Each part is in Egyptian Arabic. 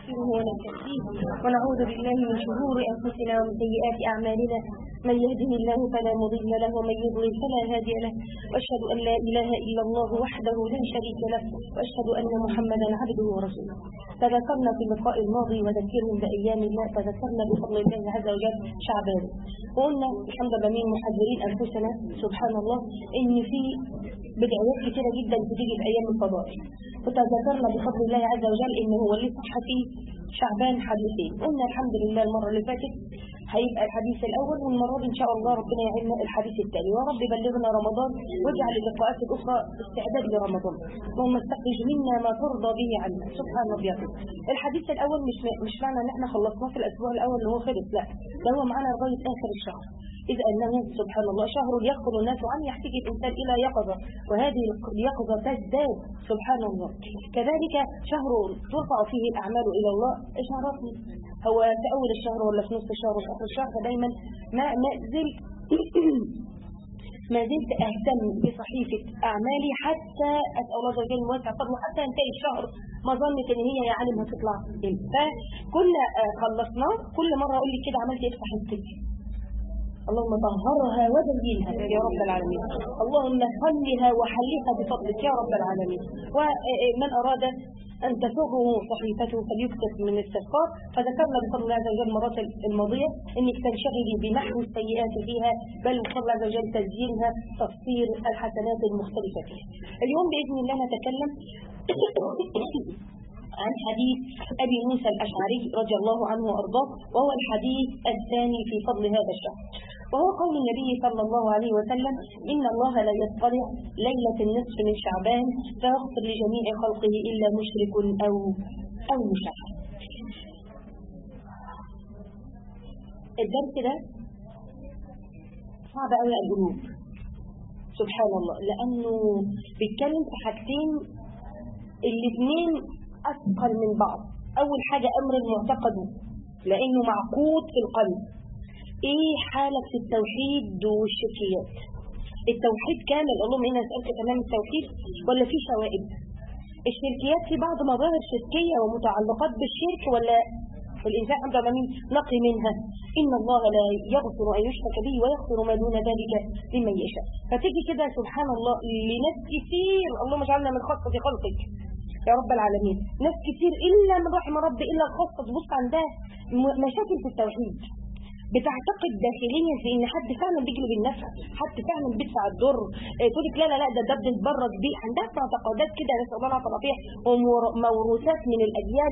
ونستغفره ونستهديه ونعوذ بالله من شرور انفسنا ومن سيئات اعمالنا من يهده الله فلا مضل له ومن يضلل فلا هادي له واشهد ان لا اله الا الله وحده لا شريك له واشهد ان محمدا عبده ورسوله تذكرنا في اللقاء الماضي وذكرهم بايام الله تذكرنا بفضل الله عز وجل شعبان وقلنا الحمد لله من محذرين انفسنا سبحان الله ان في بدعوات كتيره جدا بتيجي في ايام الفضائل وتذكرنا بفضل الله عز وجل ان هو اللي صح في شعبان حديثين قلنا الحمد لله المره اللي فاتت هيبقى الحديث الاول والمره دي ان شاء الله ربنا يعيننا الحديث الثاني يا رب بلغنا رمضان واجعل اللقاءات الاخرى استعداد لرمضان اللهم استخرج منا ما ترضى به عنا سبحان ربي الحديث الاول مش مش معنى ان احنا خلصناه في الاسبوع الاول اللي هو خلص لا ده هو معانا لغايه اخر الشهر إذ أنه سبحان الله شهر يقظ الناس عنه يحتاج الإنسان إلى يقظة وهذه اليقظة تزداد سبحان الله كذلك شهر ترفع فيه الأعمال إلى الله إيش عرفني هو في أول الشهر ولا في نصف الشهر ولا في آخر الشهر فدايما ما ما زلت ما زلت أهتم بصحيفة أعمالي حتى أسأل الله عز وجل واسع فضله حتى ينتهي الشهر ما ظنت إن هي يا عالم هتطلع فكنا خلصناه كل مرة أقول لي كده عملت إيه في صحيفتك اللهم طهرها وزينها يا رب العالمين اللهم خلها وحلها بفضلك يا رب العالمين ومن أراد أن تسره صحيفته فليكتب من الاستغفار فذكرنا بفضل الله عز وجل المرات الماضية أنك تنشغلي بمحو السيئات فيها بل بفضل الله عز وجل تزيينها تفسير الحسنات المختلفة فيها اليوم بإذن الله نتكلم عن حديث أبي موسى الأشعري رضي الله عنه وأرضاه وهو الحديث الثاني في فضل هذا الشهر وهو قول النبي صلى الله عليه وسلم إن الله لا يطلع ليلة النصف من شعبان فيغفر لجميع خلقه إلا مشرك أو أو مشرك الدرس ده صعب قوي على القلوب سبحان الله لأنه بيتكلم في حاجتين الاثنين أثقل من بعض أول حاجة أمر المعتقد لأنه معقود في القلب إيه حالك في التوحيد والشركيات التوحيد كامل اللهم هنا أسألك تمام التوحيد ولا في شوائب الشركيات في بعض مظاهر شركية ومتعلقات بالشرك ولا الإنسان عند مين نقي منها إن الله لا يغفر أن يشرك به ويغفر ما دون ذلك لمن يشاء فتيجي كده سبحان الله لناس كثير اللهم اجعلنا من خاصة خلقك يا رب العالمين ناس كتير إلا من رحم ربي إلا الخاصة تبص عندها مشاكل في التوحيد بتعتقد داخليا في ان حد فعلا بيجلب النفع حد فعلا بيدفع الضر إيه تقول لك لا لا لا ده ده بنتبرد بيه عندها معتقدات كده نسال الله العافيه فيها وموروثات من الاجيال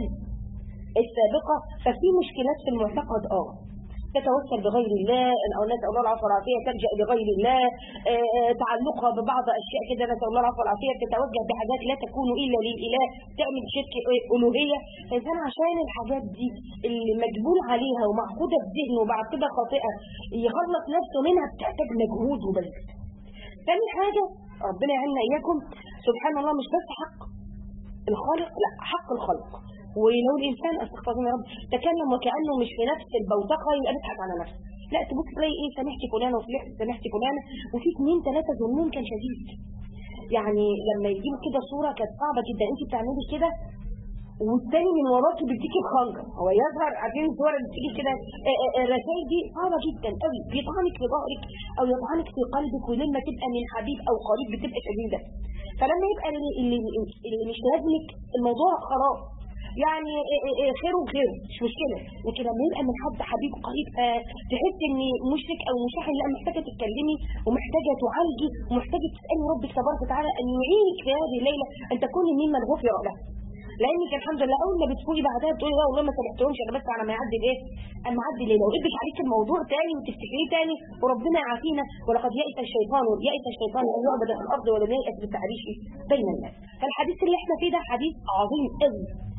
السابقه ففي مشكلات في المعتقد اه تتوسل بغير الله او نسال الله العافيه والعافيه تلجا لغير الله آه تعلقها ببعض اشياء كده نسال الله العافيه والعافيه تتوجه بحاجات لا تكون الا للاله تعمل شرك الوهيه فالانسان عشان الحاجات دي اللي مجبول عليها ومعقوده في ذهنه وبعد كده خاطئه يخلص نفسه منها بتحتاج مجهود وبس ثاني حاجه ربنا يعيننا اياكم سبحان الله مش بس حق الخالق لا حق الخلق ولو الانسان استغفر الله يا رب تكلم وكانه مش في نفس البوتقه يبقى بيضحك على نفسه لا تبص تلاقي ايه سامحتي فلانه وسامحتي فلانه وفي اثنين ثلاثه ظنون كان شديد يعني لما يجيب كده صوره كانت صعبه جدا انت بتعملي كده والتاني من وراكي بيديكي بخنجر هو يظهر عارفين الصور اللي بتيجي كده الرسائل دي صعبه جدا قوي بيطعنك في ظهرك او يطعنك في قلبك ولما تبقى من حبيب او قريب بتبقى شديده فلما يبقى اللي, اللي, اللي مش لازمك الموضوع خلاص يعني خير وخير مش مشكلة لكن لما يبقى من حد حبيب قريب تحس ان مشرك او مشاحن لا محتاجة تتكلمي ومحتاجة تعالجي ومحتاجة تسألي ربك تبارك وتعالى ان يعينك في هذه الليلة ان تكوني ممن غفر له لانك الحمد لله اول ما بتفوقي بعدها بتقولي لا والله ما سامحتهمش انا بس على ما يعدي الايه اما يعدي الليله ويقلبك عليك الموضوع تاني وتفتكريه تاني وربنا يعافينا ولقد يئس الشيطان يئس الشيطان ان يعبد في الارض ولم ييأس بالتعريش بين الناس فالحديث اللي احنا فيه ده حديث عظيم قوي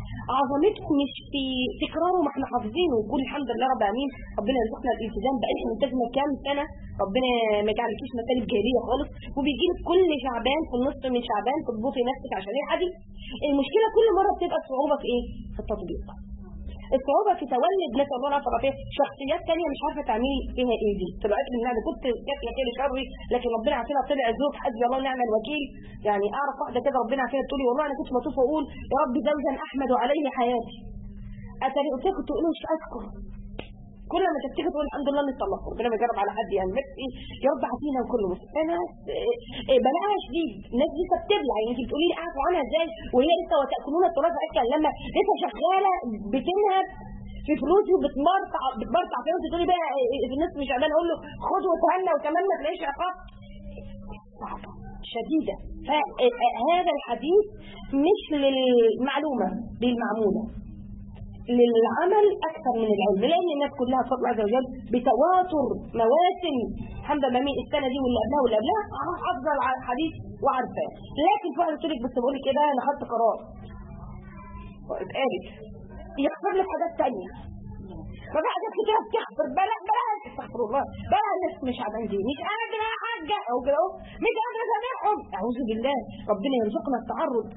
عظمته مش في تكراره ما احنا حافظينه وكل الحمد لله رب العالمين ربنا يرزقنا الالتزام بقيت ملتزمه كام سنه ربنا ما يجعلكيش مثالب جاهليه خالص وبيجي لك كل شعبان في النص من شعبان تضبطي نفسك عشان ايه حديث المشكله كل مره بتبقى الصعوبه في ايه؟ في التطبيق الصعوبة في تولد نسأل الله العافية والعافية شخصيات تانية مش عارفة تعملي فيها ايه دي طلعت من يعني كنت يا خير شري لكن ربنا عافينا طلع زوج حسبي الله ونعم الوكيل يعني اعرف واحدة كده ربنا عافيها تقولي والله انا كنت بطوف واقول يا رب زوجا احمد عليه حياتي اتاري قلت لكم تقولوا مش اذكر كل ما تفتكر تقول الحمد لله اني طلقت ربنا ما يجرب على حد يعني بس ايه يا رب عافينا وكل مسلم انا إيه إيه بلاها شديد الناس لسه بتبلع يعني انت بتقولي لي اعفوا عنها ازاي وهي لسه وتاكلون التراث اكلا لما لسه شغاله بتنهب في فلوسي وبتمرطع بتمرطع في نفسي تقولي بقى إيه إيه الناس مش عمال اقول له خد وتهنى وكمان ما تلاقيش عقاب صعبه شديده فهذا الحديث مش للمعلومه للمعموله للعمل اكثر من العلم لان الناس كلها بفضل الله عز وجل بتواتر مواسم حمد مين السنه دي واللي قبلها واللي قبلها حافظه على الحديث وعارفاه لكن في واحد قلت لك بس بقول لك كده انا خدت قرار اتقالت يخسر لك حاجات ثانيه فبقى حاجات كتير بتخسر بلا بلا استغفر الله بلا الناس مش عندي مش قادره يا حاجه او كده اهو مش قادره اسامحهم اعوذ بالله ربنا يرزقنا التعرض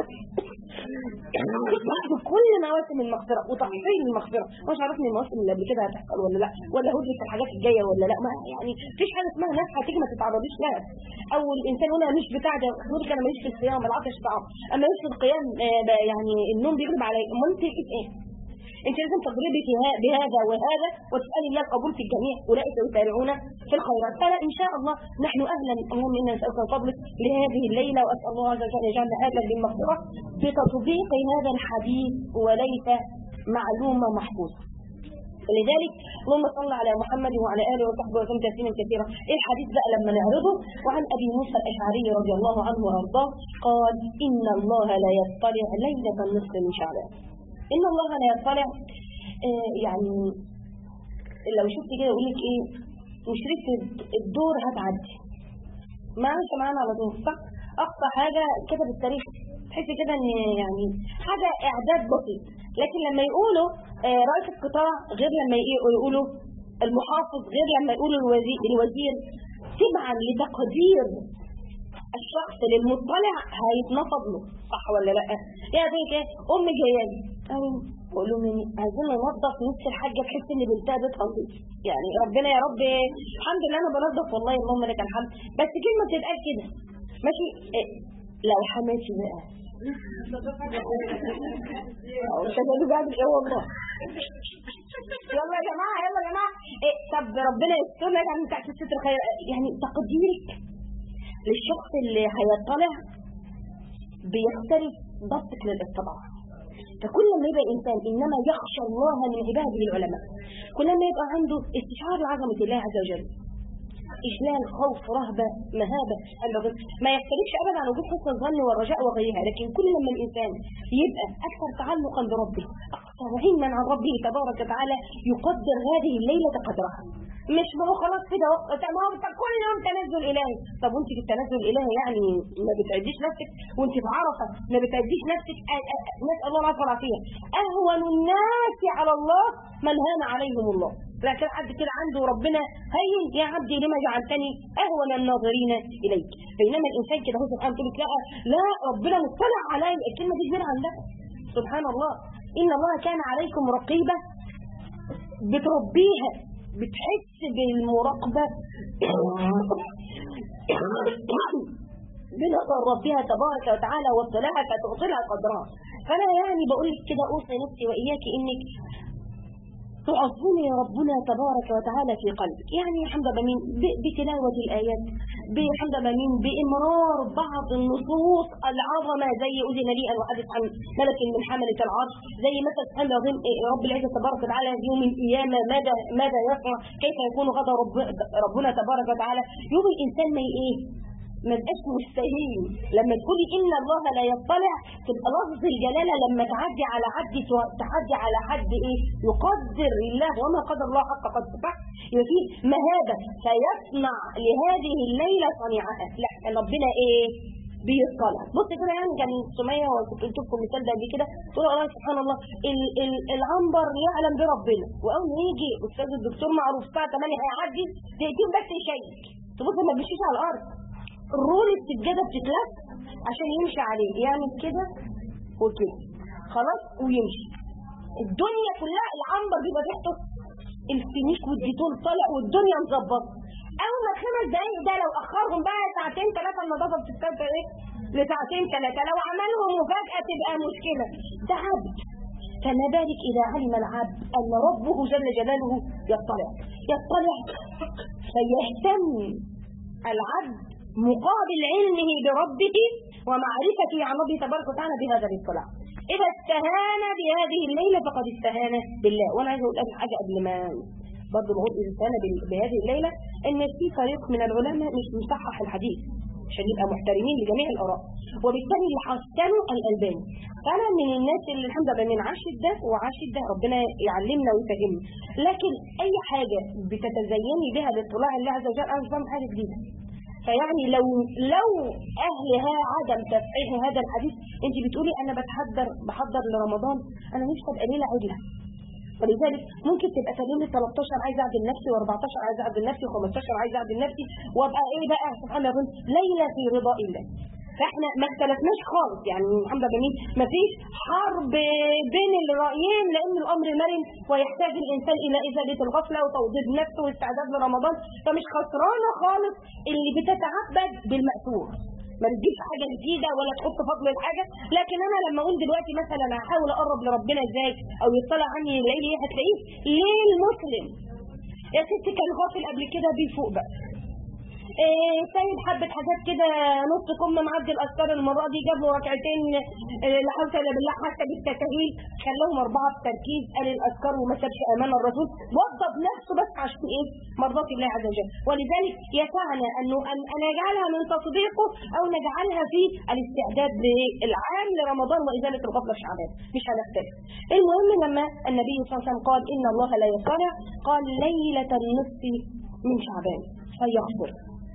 بعد كل مواسم المغفره وتحصيل المغفره مش عارفني المواسم اللي قبل كده هتحصل ولا لا ولا هدرك في الحاجات الجايه ولا لا ما يعني مفيش حاجه اسمها ناس هتيجي ما تتعرضيش لها او الانسان يقول انا مش بتاع ده يقول لك انا ماليش في الصيام العطش طعام اما ماليش في القيام آه، ده يعني النوم بيغلب علي امال انت في ايه انت لازم تضربي فيها بهذا وهذا وتسالي الله القبول في الجميع اولئك يسارعون في الخيرات فلا ان شاء الله نحن اهلا اللهم انا نسالك من فضلك لهذه الليله واسال الله عز وجل ان يجعلنا اهلا للمغفره بتطبيق هذا الحديث وليس معلومه محفوظه لذلك اللهم صل على محمد وعلى اله وصحبه وسلم تسليما كثيرا ايه الحديث بقى لما نعرضه وعن ابي موسى الاشعري رضي الله عنه وارضاه قال ان الله لا يطلع ليله النصف من شعبان ان الله لا يطلع آه يعني لو شفت كده يقول لك ايه مشرفة الدور هتعدي ماشي معانا على طول صح اقصى حاجه كده بالتاريخ تحس كده ان يعني حاجه اعداد بسيط لكن لما يقولوا آه رئيس القطاع غير لما يقولوا المحافظ غير لما يقولوا الوزير الوزير تبعا لتقدير الشخص للمطلع هيتنفض له صح ولا لا يا زي كده ام جايه لي بقول لهم يعني عايزين ننظف نص الحاجه بحيث ان بنتها بتنظف يعني ربنا يا رب الحمد لله انا بنظف والله اللهم لك الحمد بس كلمه بتتقال كده ماشي إيه لو حماتي بقى شغالوا بقى بالايه والله يلا يا جماعه يلا يا جماعه إيه طب ربنا يستر لك عن تحت ستر خير يعني تقديرك للشخص اللي هيطلع بيختلف ضبطك للاطلاع فكل ما يبقى الانسان انما يخشى الله من عباده العلماء كل ما يبقى عنده استشعار لعظمه الله عز وجل إجلال خوف رهبة مهابة البغض ما يختلفش أبدا عن وجود حسن الظن والرجاء وغيرها لكن كل لما الإنسان يبقى أكثر تعلقا بربه أكثر علما عن ربه تبارك وتعالى يقدر هذه الليلة قدرها مش ما هو خلاص كده ما هو كل يوم تنزل إلهي طب وانت في التنزل الإلهي يعني ما بتعديش نفسك وانت في عرفة ما بتعديش نفسك نسأل الله العافية والعافية أهون الناس على الله من هان عليهم الله لكن حد كده عنده ربنا هين يا عبدي لما جعلتني اهون الناظرين اليك بينما الانسان كده هو سبحانه تقول لا لا ربنا مطلع علي الكلمه دي كبيره عندها سبحان الله ان الله كان عليكم رقيبه بتربيها بتحس بالمراقبه بنظر ربها تبارك وتعالى واطلاعها فتعطيها قدرها فانا يعني بقول لك كده اوصي نفسي واياك انك تعظمي ربنا تبارك وتعالى في قلبك يعني حمد بمين بتلاوة الآيات بحمد بمين بإمرار بعض النصوص العظمة زي أذن لي أن أحدث عن ملك من حملة العرش زي مثلا سبحان رب العزة تبارك وتعالى يوم القيامة ماذا ماذا يصنع كيف يكون غدا رب ربنا تبارك وتعالى يوم الإنسان ما إيه ما بقاش مستهين لما تقولي ان الله لا يطلع تبقى لفظ الجلاله لما تعدي على حد تعدي على حد ايه يقدر الله وما قدر الله حق قدر صح يبقى في مهابه سيصنع لهذه الليله صنيعها لا كان ربنا ايه بيطلع بص كده يعني كان سميه وكنت قلت لكم مثال ده قبل كده تقول الله سبحان الله ال ال العنبر يعلم بربنا واول ما يجي استاذ الدكتور معروف الساعه 8 هيعدي دقيقتين بس يشيك تبص ما بيمشيش على الارض الرول السجاده بتتلف عشان يمشي عليه يعمل كده وكده خلاص ويمشي الدنيا كلها العنبر بيبقى ريحته الفينيك والديتول طالع والدنيا مظبطه اول ما خمس دقايق ده لو اخرهم بقى ساعتين ثلاثه النظافه بتستنى ايه لساعتين ثلاثه لو عملهم وفجاه تبقى مشكله ده عبد فما بالك إذا علم العبد أن ربه جل جلاله يطلع يطلع فيهتم العبد مقابل علمه بربه ومعرفته عن ربه تبارك وتعالى بهذا الاطلاع إذا استهان بهذه الليلة فقد استهان بالله وأنا عايز أقول لك حاجة قبل ما برضه بقول إذا استهان بال- بهذه الليلة إن في فريق من العلماء مش مصحح الحديث عشان نبقى محترمين لجميع الآراء وبالتالي اللي حسنوا الألباني فأنا من الناس اللي الحمد لله من عاشت ده وعاشت ده ربنا يعلمنا ويفهمنا لكن أي حاجة بتتزيني بها باطلاع الله عز وجل أنا مش بعمل حاجة جديدة فيعني لو لو اهلها عدم تصحيح هذا الحديث انت بتقولي انا بتحضر بحضر لرمضان انا نفسي ابقى ليله عدله ولذلك ممكن تبقى تقولي 13 عايزه اعدل نفسي و14 عايزه اعدل نفسي و15 عايزه اعدل نفسي وابقى ايه بقى سبحان الله ليله في رضا الله فاحنا ما اختلفناش خالص يعني الحمد لله ما فيش حرب بين الرايين لان الامر مرن ويحتاج الانسان الى ازاله الغفله وتوضيب نفسه واستعداد لرمضان فمش خسرانه خالص اللي بتتعبد بالمأثور ما تجيبش حاجه جديده ولا تحط فضل الحاجه لكن انا لما اقول دلوقتي مثلا هحاول اقرب لربنا ازاي او يطلع عني الليل هتلاقيه ليه المسلم يا ستي كان غافل قبل كده بيفوق بقى إيه سايب حبة حاجات كده نص كم معدي الأذكار المرة دي جاب له ركعتين إيه لا حول ولا بالله حتى بالتساهيل خلاهم أربعة بتركيز قال الأذكار وما سابش أمان الرسول وضب نفسه بس عشان إيه مرضات الله عز وجل ولذلك يسعنا أنه أن أن نجعلها من تصديقه أو نجعلها في الاستعداد للعام لرمضان وإزالة الغفلة في شعبان مش هنختلف المهم لما النبي صلى الله عليه وسلم قال إن الله لا يطلع قال ليلة النصف من شعبان فيغفر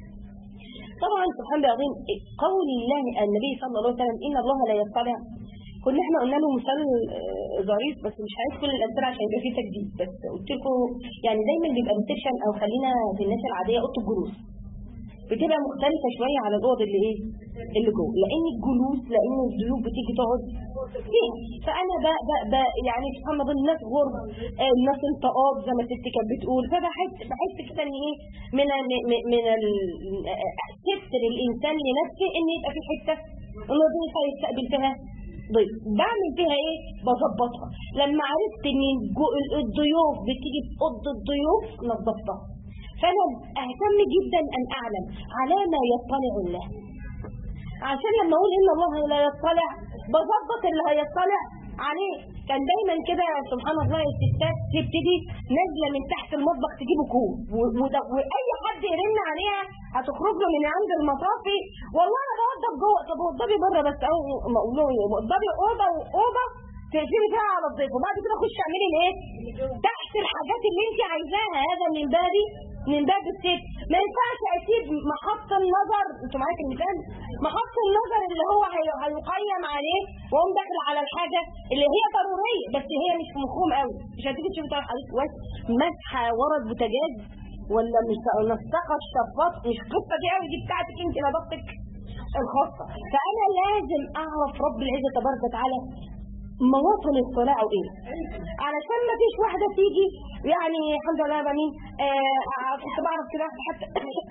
طبعا سبحان الله العظيم قول الله النبي صلى الله عليه وسلم ان الله لا يطلع كنا احنا قلنا له مثال آه، ظريف بس مش عايز كل الامثله عشان يبقى فيه تجديد بس قلت لكم يعني دايما بيبقى ريسبشن او خلينا في الناس العاديه اوضه الجلوس بتبقى مختلفه شويه على الاوض اللي ايه اللي جوه لان الجلوس لان الضيوف بتيجي تقعد فيها فانا ب ب ب يعني سبحان الله الناس غرب آه، الناس انتقاد زي ما ستي كانت بتقول فبحس بحس كده ان ايه من ال من ال ستر الانسان لنفسه ان يبقى في حته نظيفه يستقبل فيها ضيف بعمل فيها ايه بظبطها لما عرفت ان الجو- الضيوف بتيجي في اوضه الضيوف نظفتها فانا اهتم جدا ان اعلم على ما يطلع الله عشان لما اقول ان الله لا يطلع بظبط اللي هيطلع عليه كان دايما كده سبحان الله الستات تبتدي نازله من تحت المطبخ تجيب كوب و- وده- واي حد يرن عليها هتخرج له من عند المطافي والله انا بوضب جوه طب وضبي بره بس او ما اقول له إيه؟ وضبي اوضه واوضه تقفلي فيها على الضيف وبعد كده خش اعملي الايه؟ تحت الحاجات اللي انت عايزاها هذا من باب من باب الست ما ينفعش اسيب محط النظر انتوا معايا في المثال محط النظر اللي هو هي- هيقيم عليه واقوم داخل على الحاجه اللي هي ضروريه بس هي مش في مفهوم قوي مش هتيجي تشوفي طرح عليك بس مسحه ورا البوتاجاز ولا مش نسقه الشفاط مش القصه دي قوي دي بتاعتك انت نظافتك الخاصه فانا لازم اعرف رب العزه تبارك وتعالى مواطن اطلاعه ايه علشان ما فيش واحده تيجي يعني الحمد لله بني آه كنت بعرف كده واحدة حتى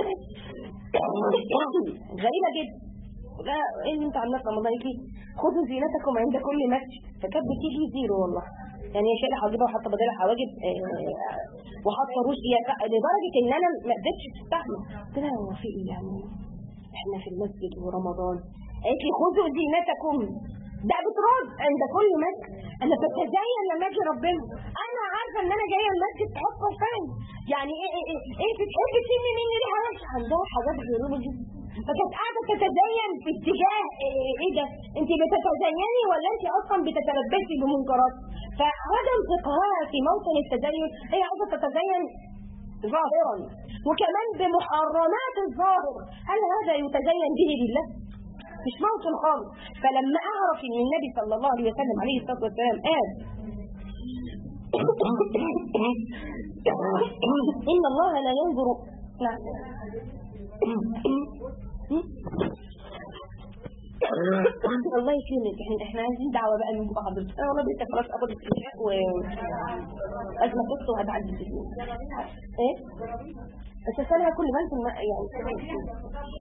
غريبه جدا لا ايه اللي انت عاملاه في رمضان يجي خذوا زينتكم عند كل مسجد فكانت بتيجي زيرو والله يعني هي شايله حواجبها وحاطه بدلها حواجب آه، وحاطه روج هي لدرجه ان انا ما قدرتش استحمل قلت لها هو في ايه يعني احنا في المسجد ورمضان قالت لي خذوا زينتكم ده بترد عند كل مسجد انا بتزين لما اجي ربنا انا عارفه ان انا جايه المسجد تحط فين يعني ايه ايه ايه انت تحبي تشمي مني ريحه وحشه عندها حاجات غريبه جدا فكانت قاعده تتزين في اتجاه ايه, ايه ده انت بتتزيني ولا انت اصلا بتتلبسي بمنكرات فعدم فقهها في موطن التزين هي عايزه تتزين ظاهرا وكمان بمحرمات الظاهر هل هذا يتزين به لله مش موطن خالص فلما اعرف ان النبي صلى الله عليه وسلم عليه الصلاه والسلام قال ان الله لا ينظر نعم الله يكرمك احنا احنا عايزين دعوه بقى من جوه حضرتك انا والله بقيت خلاص اخد الكتاب و ازمه قصه وهتعدي الدنيا ايه بس اسالها كل بنت ما يعني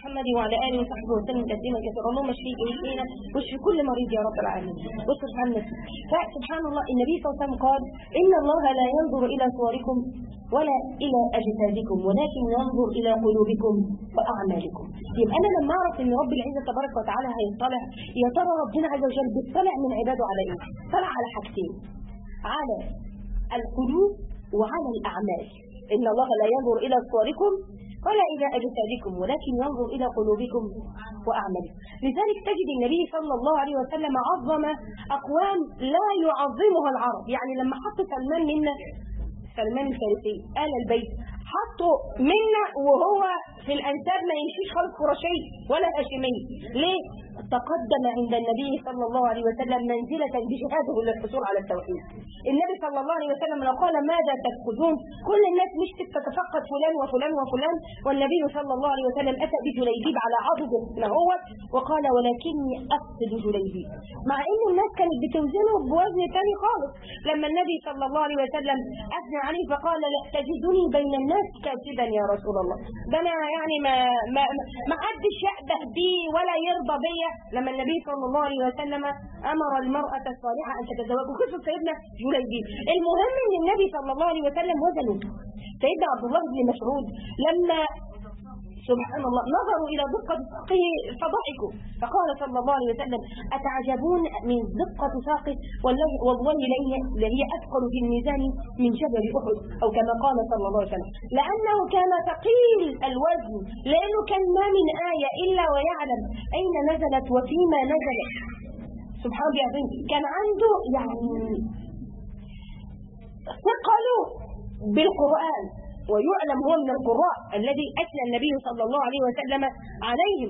محمد وعلى اله وصحبه وسلم تسليما كثيرا اللهم اشفيك واشفينا واشفي كل مريض يا رب العالمين واصرف عنا فسبحان الله النبي صلى الله عليه وسلم قال ان الله لا ينظر الى صوركم ولا الى اجسادكم ولكن ينظر الى قلوبكم واعمالكم يبقى انا لما اعرف ان رب العزه تبارك وتعالى هيطلع يا ترى ربنا عز وجل بيطلع من عباده على ايه؟ طلع على حاجتين على القلوب وعلى الاعمال ان الله لا ينظر الى صوركم ولا إلى أجسادكم ولكن ينظر إلى قلوبكم وأعمالكم لذلك تجد النبي صلى الله عليه وسلم عظم أقوام لا يعظمها العرب يعني لما حط سلمان منا سلمان الفارسي آل البيت حطه منا وهو في الأنساب ما يمشيش خالص قرشي ولا هاشمي ليه؟ تقدم عند النبي صلى الله عليه وسلم منزلة بجهاده للحصول على التوحيد النبي صلى الله عليه وسلم لو قال ماذا تفقدون كل الناس مش تتفقد فلان وفلان وفلان والنبي صلى الله عليه وسلم أتى بجليبيب على عضده هو وقال ولكني أفقد جليبيب مع ان الناس كانت بتوزنه بوزن ثاني خالص لما النبي صلى الله عليه وسلم أثنى عليه فقال لا تجدني بين الناس كاسدا يا رسول الله ده انا يعني ما ما ما حدش يأبه بي ولا يرضى بيا لما النبي صلى الله عليه وسلم امر المراه الصالحه ان تتزوج وقصه سيدنا جليبيب المهم ان النبي صلى الله عليه وسلم وزنه سيدنا عبد الله بن مسعود لما سبحان الله نظروا إلى دقة ساقه فضحكوا فقال صلى الله عليه وسلم أتعجبون من دقة ساقه والله والله لهي أثقل في الميزان من جبل أحد أو كما قال صلى الله عليه وسلم لأنه كان ثقيل الوزن لأنه كان ما من آية إلا ويعلم أين نزلت وفيما نزلت سبحان الله العظيم كان عنده يعني ثقله بالقرآن ويعلم هو من القراء الذي أثنى النبي صلى الله عليه وسلم عليهم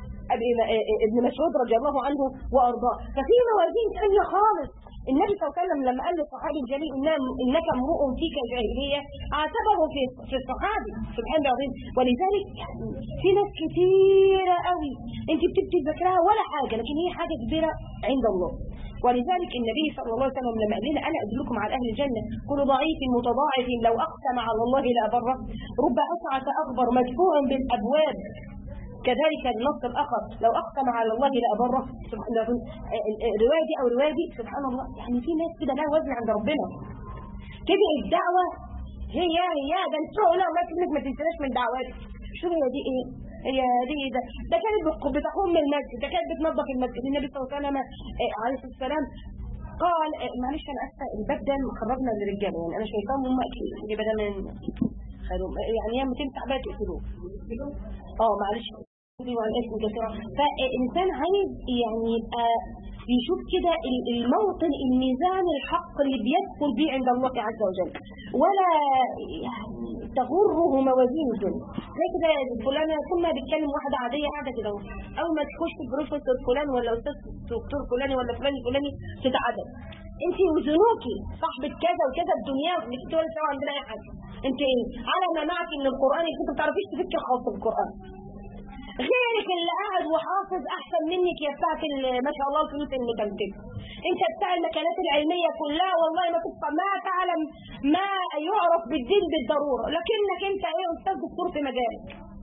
ابن مسعود رضي الله عنه وأرضاه ففي موازين ثانية خالص النبي صلى الله عليه وسلم لما قال للصحابي الجليل انك امرؤ فيك جاهليه اعتبره في في الصحابي سبحان الله العظيم ولذلك في ناس كثيره قوي انت بتبتدي تذكرها ولا حاجه لكن هي حاجه كبيره عند الله ولذلك النبي صلى الله عليه وسلم لما قال لنا انا ادلكم على اهل الجنه كل ضعيف متضاعف لو اقسم على الله لابره رب اسعف اكبر مدفوع بالابواب كذلك النص الاخر لو اقسم على الله لابره سبحان الله روايه دي او روايه دي سبحان الله يعني في ناس كده لها وزن عند ربنا كده الدعوه هي هي ده انتوا لا ما تنك ما تنساش من دعواتك شو هي دي ايه هي دي ده ده كانت بتقوم من المسجد ده كانت بتنظف المسجد النبي صلى الله عليه وسلم عليه الصلاه والسلام قال معلش انا اسفه الباب ده خرجنا للرجاله يعني انا شايفاهم هم اكيد بدل من يعني هي 200 تعبان تقتلوه اه معلش والاسم كثيرا فالإنسان عايز يعني يبقى يشوف كده الموطن الميزان الحق اللي بيدخل بيه عند الله عز وجل ولا يعني تغره موازين الدنيا زي كده فلانة كنا بتكلم واحدة عادية قاعدة كده أول ما تخش بروفيسور فلان ولا أستاذ دكتور فلاني ولا فلان الفلاني تتعدل انت وزنوكي صاحبة كذا وكذا الدنيا انك انت ولا سوا عندنا اي حاجة انت ايه على ما معك ان القرآن انت ما بتعرفيش تفكر خالص بالقرآن غيرك اللي قاعد وحافظ احسن منك يا بتاعت ما شاء الله الفلوس اللي كانت انت بتاع المكانات العلميه كلها والله ما تبقى ما تعلم ما يعرف بالدين بالضروره لكنك انت ايه استاذ دكتور في مجالك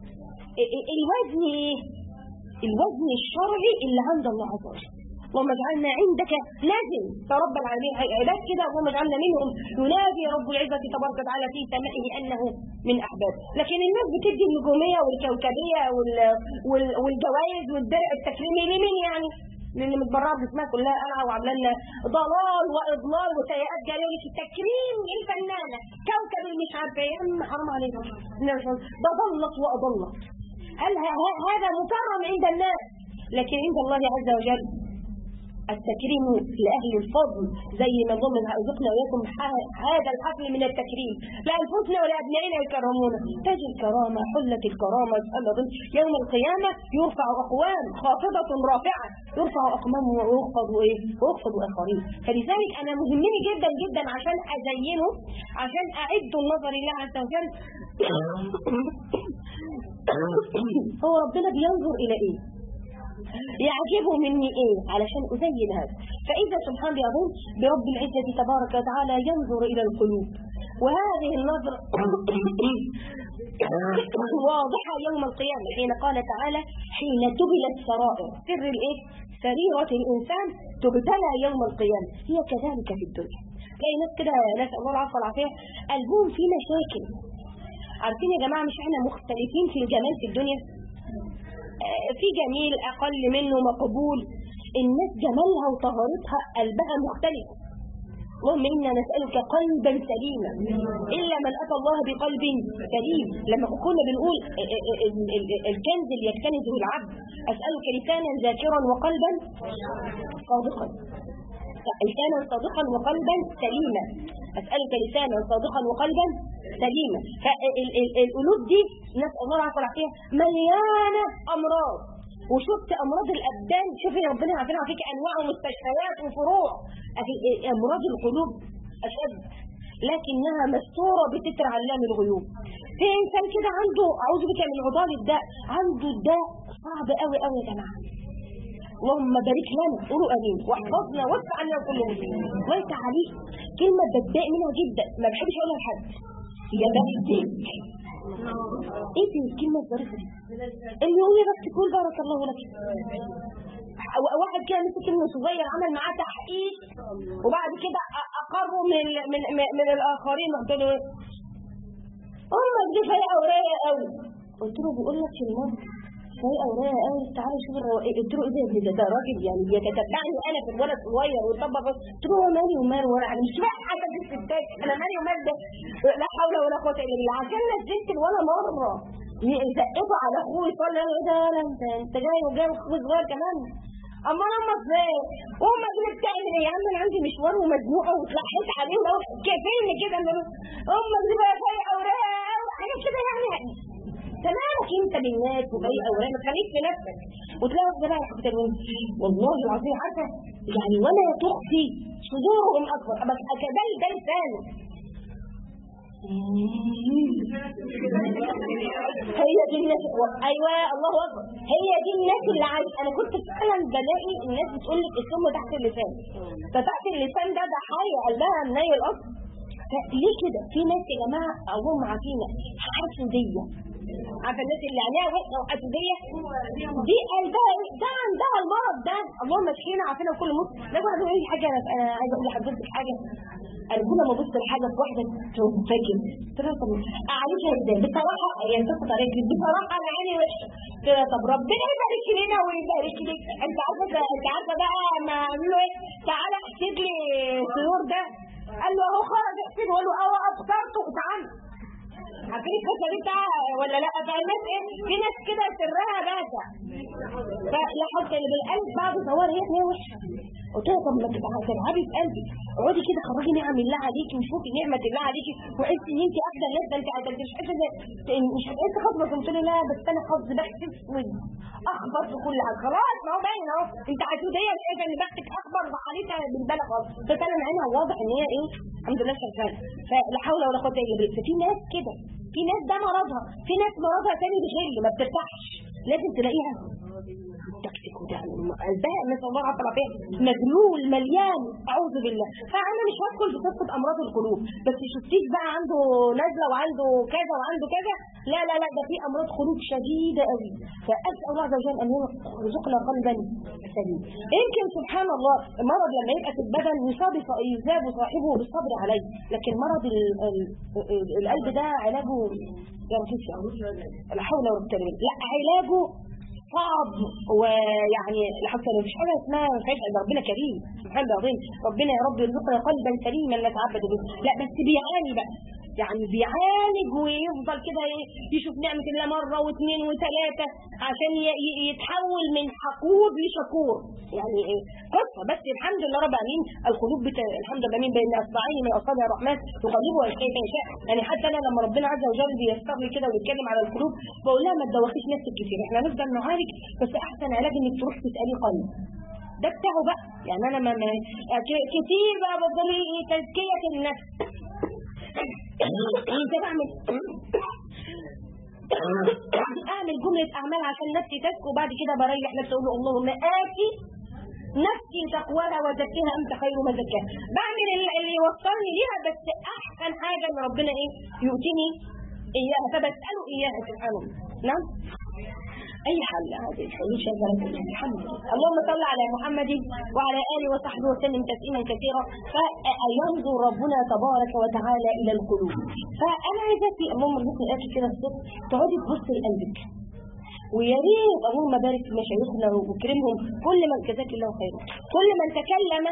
الوزن ايه الوزن الشرعي اللي عند الله عز وجل اللهم اجعلنا عندك لازم رب العالمين عباد كده اللهم اجعلنا منهم ينادي رب العزة تبارك وتعالى في سمائه أنه من أحباب لكن الناس بتدي النجومية والكوكبية وال... وال... والجوائز والدرع التكريمي لمين يعني؟ للي متبرعه باسمها كلها قلعه وعامله لنا ضلال واضلال وسيئات جاريه في التكريم الفنانه كوكب مش عارفه ايه يا عم حرام عليك ده ضلت واضلت هل هذا مكرم عند الناس لكن عند الله عز وجل التكريم لأهل الفضل زي ما ضمن رزقنا وإياكم هذا الحفل من التكريم لأنفسنا ولأبنائنا يكرمون تاج الكرامة حلة الكرامة يوم القيامة يرفع أقوام خافضة رافعة يرفع أقوام ويخفض إيه ويخفض آخرين فلذلك أنا مهمني جدا جدا عشان أزينه عشان أعد النظر لله عز وجل هو ربنا بينظر إلى إيه يعجبه مني ايه علشان ازين هذا فاذا سبحان الله برب العزة تبارك وتعالى ينظر الى القلوب وهذه النظرة واضحة يوم القيامة حين قال تعالى حين تبلى السرائر سر الايه سريرة الإنسان تبتلى يوم القيامة هي كذلك في الدنيا تلاقي ناس كده ناس الله العفو والعافية قلبهم في مشاكل عارفين يا جماعة مش احنا مختلفين في الجمال في الدنيا آه، في جميل أقل منه مقبول الناس جمالها وطهارتها قلبها مختلف اللهم إنا نسألك قلبا سليما إلا من أتى الله بقلب سليم لما كنا بنقول ال- ال- ال- الكنز اللي يكتنزه العبد أسألك لسانا ذاكرا وقلبا صادقا لسانا صادقا وقلبا سليما أسألك لسانا صادقا وقلبا سليما فالقلوب دي نسأل الله العافية والعافية مليانة أمراض وشفت أمراض الأبدان شوفي ربنا عافينا فيك أنواع ومستشفيات وفروع أخي أمراض القلوب أشد لكنها مستورة بستر علام الغيوب في إنسان كده عنده أعوذ بك من عضال الداء عنده الداء صعب قوي قوي يا جماعة اللهم بارك لنا قولوا امين واحفظنا واسع عنا كل مسلم الله يفتح عليك كلمه بتضايق منها جدا ما بحبش اقولها لحد يا بختك ايه دي الكلمه الظريفه دي اللي هو يا بختك قول بارك الله لك و- واحد كده مسك ابنه صغير عمل معاه تحقيق وبعد كده أ- اقره من من من, من الاخرين قلت له ايه امك دي فايقه ورايقه قوي قلت له بيقول لك في الماضي فايقه ورايقه قوي تعالى شوف الرواقي قلت له ايه ده يا ابني ده ده راجل يعني بيتتبعني انا في الولد صغير ويطبق قلت له هو مالي ومال ولا انا مش فاهم حاجه في الستات انا مالي ومال ده لا حول ولا قوه الا بالله عشان نزلت ولا مره يزقطوا على اخوه يصلي ايه ده لا انت انت جاي وجاي اخوه صغير كمان اما انا امك ازاي وامك دي بتعمل ايه يا عم انا عندي مشوار ومزنوقه واتلحيت عليهم اهو كفايه كده ان أنا- امك دي بقى فايقه ورايقه قوي حاجه كده يعني تمامك انت بالناس وفايقه ورايقه خليك في نفسك وتلاقي واحده بقى حبيت والله العظيم عارفه يعني ولا تخفي صدورهم اكبر بس ده ده لسانه هي دي الناس ايوه الله اكبر هي دي الناس اللي عايز انا كنت فعلا بلاقي الناس بتقول لك السم تحت اللسان فتحت اللسان ده ده حي قلبها مني الاصل ليه كده في ناس يا جماعه اللهم عافينا حسوديه عارفه الناس اللي عينيها وحشه وحسوديه دي قلبها إيه؟ ده عندها المرض ده اللهم اشفينا عافينا كل مسلم لا واحد يقول لي حاجه انا أنا عايزه اقول لحضرتك حاجه انا كل ما ابص لحاجه في واحده تنفجر قلت لها طب اعالجها ازاي بصراحه هي انتصت عليك بصراحه انا عيني وحشه قلت لها طب ربنا يبارك لنا ويبارك لك انت عارفه ده- انت عارفه بقى ما اعمل له ايه تعالى احسب لي السيور ده قال له اهو خرج احسبه قال له اه افطرت وتعالى عارفين القصه دي بتاع ولا لا فالناس ايه في ناس كده سرها باسع فلا حط اللي بالقلب بعد صور هي هي وحشه قلت لها طب ما تبقى- تلعبي في قلبك اقعدي كده خرجي نعم الله عليكي وشوفي نعمه الله عليكي وحسي ان انت احسن ناس ده انت انت مش حاسه إن- مش هتحسي خطبه قلت له لا بس انا حظ بختي اسود اخبر في كل حاجه خلاص ما هو باين اهو انت عسوديه شايفه ان بختك اخبر وحالتها بالبلد خالص بس انا عينها واضح ان هي ايه الحمد لله شغاله فلا حول ولا قوه الا بالله ففي ناس كده في ناس ده مرضها في ناس مرضها تاني بغل ما بترتاحش لازم تلاقيها تكتك وده قلبها نسال الله العافيه والعافيه مجلول مليان اعوذ بالله فانا مش هدخل في قصه امراض القلوب بس شفتيش بقى عنده نزله وعنده كذا وعنده كذا لا لا لا ده في امراض قلوب شديده قوي فاسال الله عز وجل ان يرزقنا قلبا سليم يمكن سبحان الله المرض لما يبقى في البدن يصاب يذاب صاحبه بالصبر عليه لكن مرض ال- ال- ال- القلب ده علاجه يا رفيق لا حول ولا قوه الا بالله لا علاجه صعب ويعني لحتى لو مفيش حاجه اسمها ما فيهاش إلا ربنا كريم سبحان الله العظيم ربنا يا رب يرزقنا قلبا سليما نتعبد به لا بس بيعاني بقى يعني بيعالج ويفضل كده ايه يشوف نعمة الله مرة واثنين وثلاثة عشان ي- ي- يتحول من حقود لشكور يعني ايه قصة بس الحمد لله رب العالمين القلوب بت... الحمد لله من بين اصبعين من اصابع الرحمن تقلبها كيف يشاء يعني حتى انا لما ربنا عز وجل بيستر لي كده ويتكلم على القلوب بقول لها ما تدوخيش نفسك كتير احنا نفضل نعالج بس احسن علاج انك تروح تسالي قلب ده بتاعه بقى يعني انا ما, ما ك- كتير بقى بفضل ايه تزكيه النفس انت بعمل اعمل جمله اعمال عشان نفسي تزكو وبعد كده بريح نفسي اقول له اللهم اتي نفسي تقواها وزكيها انت خير من زكاها بعمل اللي اللي يوصلني ليها بس احسن حاجه ان ربنا ايه يؤتيني إياها فبسأله إياها سبحانه نعم أي حل هذه الحلول شغالة الحمد لله اللهم صل على محمد وعلى آله وصحبه وسلم تسليما كثيرا فينظر ربنا تبارك وتعالى إلى القلوب فأنا عايزة في اللهم ارزقني الآخر كده الصوت تقعدي تبصي لقلبك ويا ريت اللهم بارك في مشايخنا واكرمهم كل من جزاك الله خيرا كل من تكلم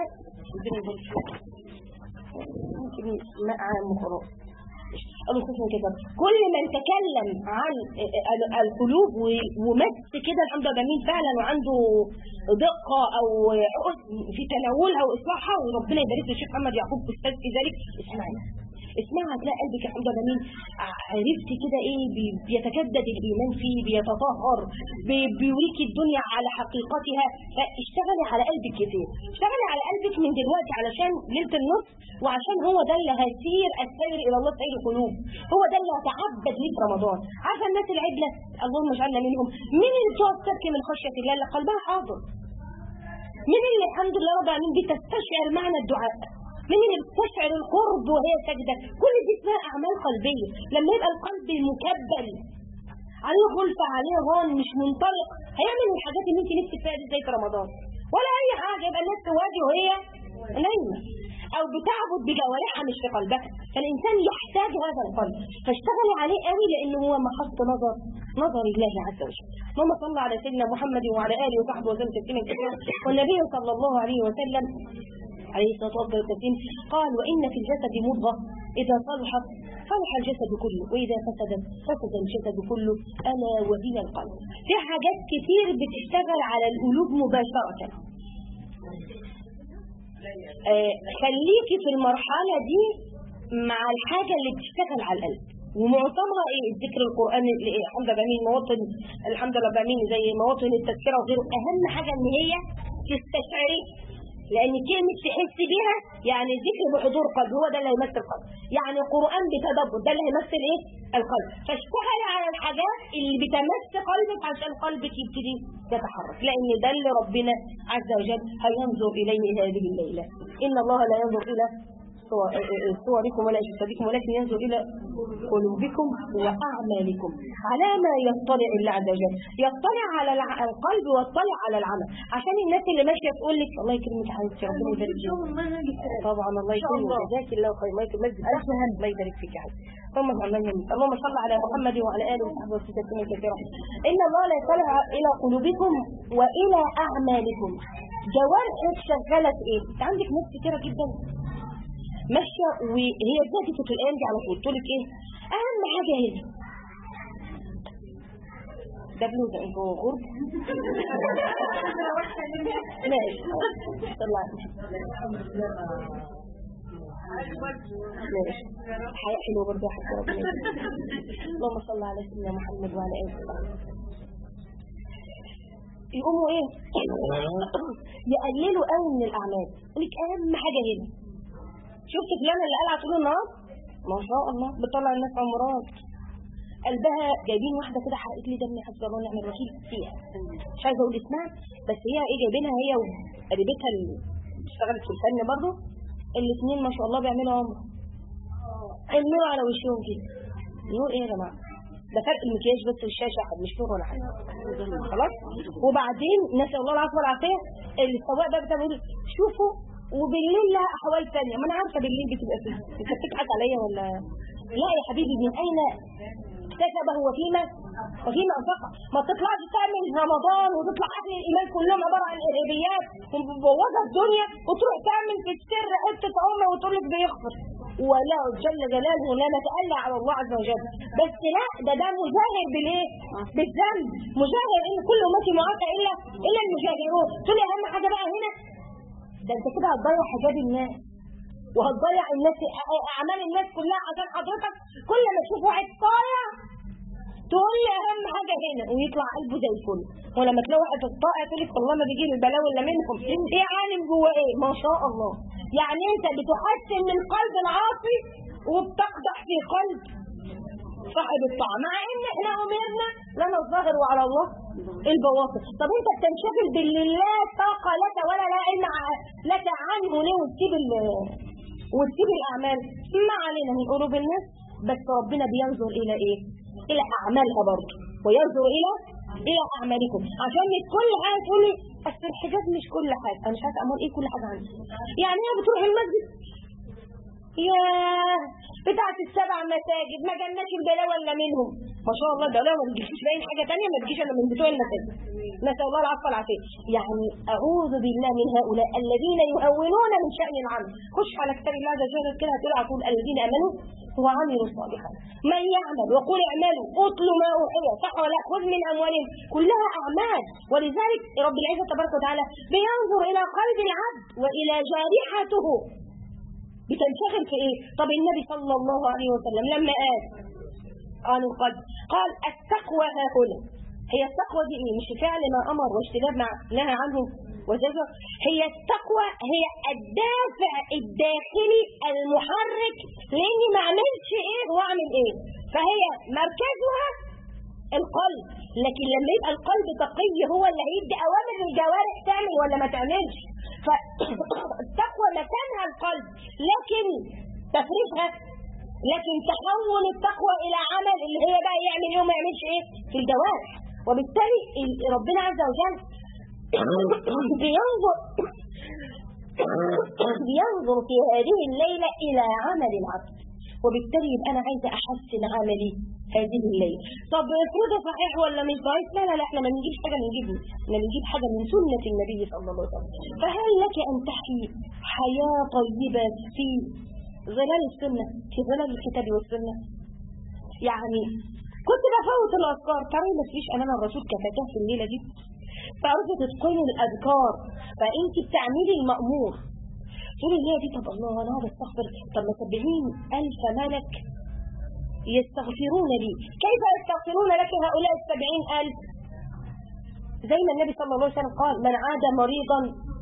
ممكن مع مخرج الله خصوصا كده كل من تكلم عن القلوب ومس كده الحمد لله جميل فعلا وعنده دقه او حسن في تناولها واصلاحها وربنا يبارك له الشيخ محمد يعقوب استاذ في ذلك اسمعي اسمعها هتلاقي قلبك الحمد لله جميل عرفت كده ايه بي- بيتجدد الايمان فيه بيتطهر بي- بيوريكي الدنيا على حقيقتها فاشتغلي على قلبك كتير اشتغلي على قلبك من دلوقتي علشان ليله النصف وعشان هو ده اللي هيسير السير الى الله سير القلوب هو ده اللي هتعبد ليه في رمضان عارفه الناس العدله اللهم اجعلنا منهم مين اللي بتقعد تبكي من خشيه الله اللي قلبها حاضر مين اللي الحمد لله رب العالمين بتستشعر معنى الدعاء مين اللي بتستشعر القرب وهي ساجده كل دي اسمها اعمال قلبيه لما يبقى القلب مكبل عليه خلفة عليه هون مش منطلق هيعمل الحاجات اللي انت نفسك فيها دي زي في رمضان ولا اي حاجه يبقى الناس تواجه وهي نايمه او بتعبد بجوارحها مش في قلبها فالانسان يحتاج هذا القلب فاشتغلي عليه قوي لانه هو محط نظر نظر الله عز وجل اللهم صل على سيدنا محمد وعلى اله وصحبه وسلم تسليما كثيرا والنبي صلى الله عليه وسلم عليه الصلاه والسلام قال وان في الجسد مضغه اذا صلحت صلح الجسد كله واذا فسدت فسد الجسد كله الا وهي القلب في حاجات كتير بتشتغل على القلوب مباشره آه، خليكي في المرحلة دي مع الحاجة اللي بتشتغل على القلب ومعظمها ايه الذكر القرآن اللي إيه الحمد لله بمين مواطن الحمد لله بمين زي مواطن التذكرة وغيره أهم حاجة إن هي تستشعري لأن كلمة تحس بيها يعني ذكر بحضور قلب هو ده اللي هيمثل القلب يعني قرآن بتدبر ده اللي هيمثل ايه القلب فاشتغلي على الحاجات اللي بتمس قلبك عشان قلبك يبتدي يتحرك لأن ده اللي ربنا عز وجل هينظر إليه هذه الليلة إن الله لا ينظر إلى صور- صوركم ولا أجسادكم ولكن ينظر إلى قلوبكم وأعمالكم على ما يطلع الله عز وجل يطلع على الع- القلب ويطلع على العمل عشان الناس اللي ماشية تقول لك الله يكرمك يا حبيبتي ربنا يبارك فيك طبعا الله يكرمك جزاك الله خير الله يكرمك ألف هم الله يبارك فيك يا حبيبتي اللهم صل على النبي اللهم صل على محمد وعلى اله وصحبه وسلم كثيرا ان الله لا يطلع الى قلوبكم والى اعمالكم جوارحك شغاله في ايه؟ انت عندك ناس كتيره جدا ماشيه وهي ذاتي في الايام دي على طول تقول لك ايه؟ اهم حاجه هي ده بلوزه انت غرب ماشي طلع ماشي حياة حلوة برضه يا حبيبي ربنا يكرمك. اللهم صل على سيدنا محمد وعلى اله وصحبه يقوموا ايه يقللوا قوي من الاعمال يقول لك اهم حاجه هنا شفت فلانه اللي قلعت طول النهار ما شاء الله بتطلع الناس عمرات قلبها جايبين واحده كده حرقت لي دمي حسبي الله ونعم الوكيل فيها مش عايزه اقول اسمها بس هي ايه جايبينها هي وقريبتها اللي اشتغلت في الفن برضه الاثنين ما شاء الله بيعملوا عمره النور على وشهم كده نور ايه يا جماعه ده فرق المكياج بس الشاشه مش نور ولا حاجه خلاص وبعدين نسال الله العافيه والعافيه السواق بقى بتقول شوفوا وبالليل لها احوال ثانيه ما انا عارفه بالليل بتبقى فيه انت بتضحك عليا ولا لا يا حبيبي من اين اكتسبه وفيما وفيما انفقه ما تطلعش تعمل رمضان وتطلع اهل الايمان كلهم عباره عن ارهابيات ومبوظه الدنيا وتروح تعمل في السر حته عمره وتقول لك بيغفر ولا جل جلاله لا نتألى على الله عز وجل بس لا ده ده مجاهر بالايه بالذنب مجاهر ان كل امتي معافى الا الا المجاهرون تقول لي اهم حاجه بقى هنا ده انت كده هتضيع حجاب الناس وهتضيع الناس اعمال الناس كلها عشان حضرتك كل ما تشوف واحد طالع تقول لي اهم حاجه هنا ويطلع قلبه زي الفل ولما تلاقي واحد طائع تقول لك والله ما بيجي لي البلاوي الا منكم ايه عالم جوه ايه ما شاء الله يعني انت بتحسن من قلب العاصي وبتقدح في قلب صاحب الطاعه مع ان احنا امرنا لنا الظاهر وعلى الله البواطن طب انت بتنشغل باللي لا طاقه لك ولا لا علم ع- لك عنه ليه وتسيب ال- وتسيب الاعمال ما علينا من قلوب الناس بس ربنا بينظر الى ايه الى اعمالها برضه وينظر الى الى اعمالكم عشان مش كل حاجه تقولي اصل الحجاب مش كل حاجه انا مش عارفه امال ايه كل حاجه عندي يعني هي بتروح المسجد ياه بتاعت السبع مساجد ما جالناش البلاوه الا منهم ما شاء الله البلاوه ما بتجيش باين حاجه ثانيه ما بتجيش الا من بتوع المساجد نسال الله العفو والعافيه يعني اعوذ بالله من هؤلاء الذين يهونون من شان العمل خش على كتاب الله عز وجل كده هتقول على طول الذين امنوا وعملوا الصالحات من يعمل وقل اعملوا اتلوا ما اوحي صح ولا لا خذ من اموالهم كلها اعمال ولذلك رب العزه تبارك وتعالى بينظر الى قلب العبد والى جارحته بتنشغل في ايه طب النبي صلى الله عليه وسلم لما قال عن القلب قال التقوى ها هنا هي التقوى دي ايه مش فعل ما امر واجتناب ما نهى عنه وزجر هي التقوى هي الدافع الداخلي المحرك لاني ما اعملش ايه واعمل ايه فهي مركزها القلب لكن لما يبقى القلب تقي هو اللي هيدي اوامر الجوارح تعمل ولا ما تعملش فالتقوى مكانها القلب لكن تفريغها لكن تحول التقوى الى عمل اللي هي بقى يعمل يوم ما يعملش ايه في الجوارح وبالتالي ربنا عز وجل بينظر بينظر في هذه الليلة إلى عمل العبد وبالتالي يبقى أنا عايزة أحسن عملي هذه الليلة طب افرضه صحيح ولا مش ضعيف لا لا لا احنا ما نجيب حاجة من جبني احنا بنجيب حاجة من سنة النبي صلى الله عليه وسلم فهل لك أن تحيي حياة طيبة في ظلال السنة في ظلال الكتاب والسنة يعني كنت بفوت الأذكار ترى ما فيش أمام الرسول كفتاه في الليلة دي تعرفي تتقني الأذكار فأنت بتعملي المأمور تقولي الليلة دي طب الله أنا هذا استغفر طب ما سبعين ألف ملك يستغفرون لي كيف يستغفرون لك هؤلاء السبعين ألف زي ما النبي صلى الله عليه وسلم قال من عاد مريضا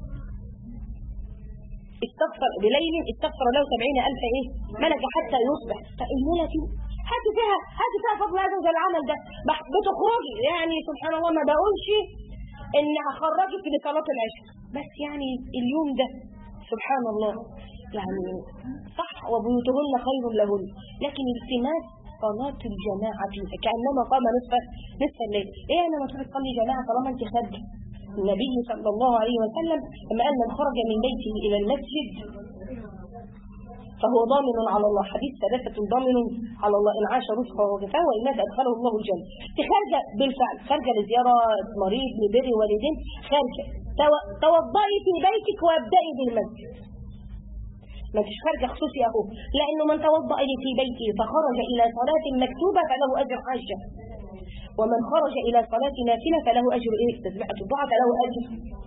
استغفر بليل استغفر له سبعين ألف إيه ملك حتى يصبح فالليلة دي هاتي فيها هاتي فيها فضل هذا العمل ده بتخرجي يعني سبحان الله ما بقولش ان هخرجك لصلاة العشاء بس يعني اليوم ده سبحان الله يعني صح وبيوتهن خير لهن لكن التماس صلاة الجماعة فيها كأنما قام نصف نصف الليل ايه انا ما تروح تصلي جماعة طالما انت خارجة النبي صلى الله عليه وسلم لما قال من خرج من بيته الى المسجد فهو ضامن على الله حديث ثلاثة ضامن على الله إن عاش رزقه وغفاه وإن مات أدخله الله الجنة خارجة بالفعل خارجة لزيارة مريض لبر والدين خارجة توضئي في بيتك وابدأي بالمسجد ما فيش خارجة خصوصي أهو لأنه من توضأ في بيته فخرج إلى صلاة مكتوبة فله أجر حجة ومن خرج إلى صلاة نافلة فله أجر إيه تسبيحة الضحى فله أجر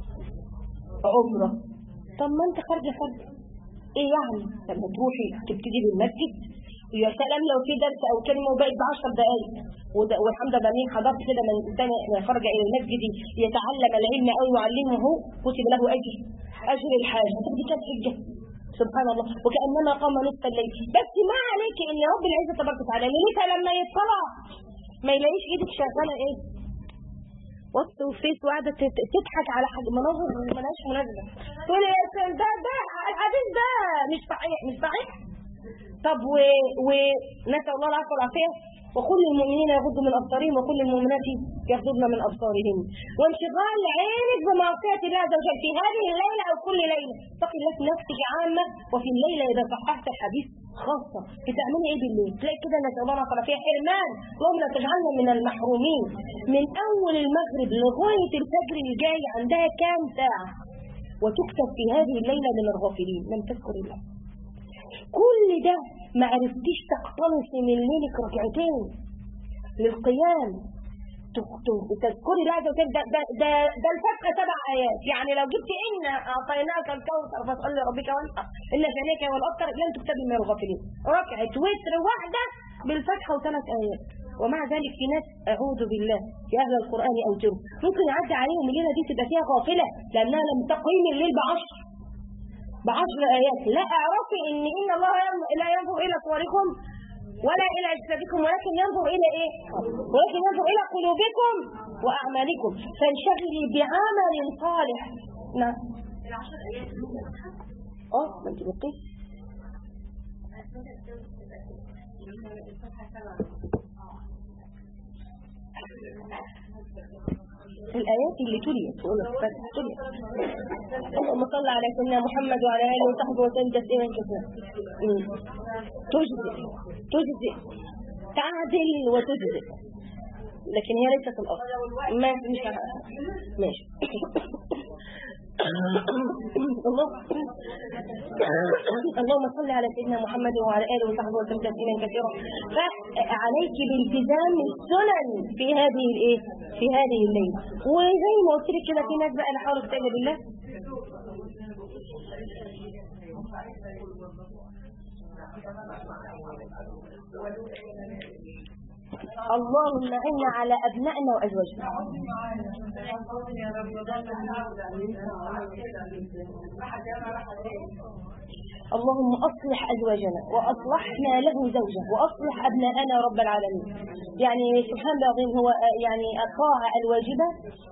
عمرة طب ما أنت خارجة خارجة ايه يعني لما تروحي تبتدي بالمسجد ويا سلام لو في درس او كلمه وبقت ب 10 دقائق والحمد لله مين حضرت كده من ثاني خرج الى المسجد يتعلم العلم او يعلمه كتب له اجر اجر الحاج هتاخدي كام حجه سبحان الله وكانما قام نصف الليل بس ما عليك ان رب العزه تبارك وتعالى ليلتها لما يطلع ما يلاقيش ايدك شغاله ايه واتس وفيس وقاعده تضحك على حاجه مناظر ملهاش مناسبه تقول يا ده ده الحديث ده مش صحيح مش صحيح طب و... ونسال الله العفو والعافيه وكل المؤمنين يغضوا من ابصارهم وكل المؤمنات يغضضن من ابصارهم وانشغال عينك بمعصيه الله عز وجل في هذه الليله او كل ليله اتقي الله في نفسك عامه وفي الليله اذا صححت الحديث خاصه بتعملي ايه بالليل تلاقي كده نسال الله العفو والعافيه حرمان اللهم لا تجعلنا من المحرومين من اول المغرب لغايه الفجر الجاي عندها كام ساعه وتكتب في هذه الليله من الغافلين لم تذكر الله كل ده ما عرفتيش تقتنصي من ليلك ركعتين للقيام تذكري الله عز وجل ده, ده, ده, ده الفتحة سبع آيات يعني لو جبت إن أعطيناك الكوثر فاسأل لربك وانحر إن شانيك والأبتر لن تكتبي من الغافلين ركعة وتر واحدة بالفتحة وثلاث آيات ومع ذلك في ناس أعوذ بالله في أهل القرآن أو جر ممكن يعدي عليهم الليلة دي تبقى فيها غافلة لأنها لم تقيم الليل بعشر بعشر آيات لا اعرفي إن إن الله لا ينظر إلى صوركم ولا إلى أجسادكم ولكن ينظر إلى إيه ولكن ينظر إلى قلوبكم وأعمالكم فانشغلي بعمل صالح نعم اه ما انت بقيت الآيات اللي تليت تقول الفتح تليت اللهم صل على سيدنا محمد وعلى آله وصحبه وسلم تسليما كثيرا مم. تجزئ تجزئ تعدل وتجزئ لكن هي ليست الأصل ما مش ماشي الله اللهم صل على سيدنا محمد وعلى اله وصحبه وسلم تسليما كثيرا فعليك بالتزام السنن في هذه الايه في هذه الليله وزي ما قلت لك كده في ناس بقى لا حول ولا قوه بالله اللهم اعنا على ابنائنا وازواجنا اللهم اصلح ازواجنا واصلحنا له زوجه واصلح ابناءنا رب العالمين يعني سبحان الله العظيم هو يعني الطاعه الواجبه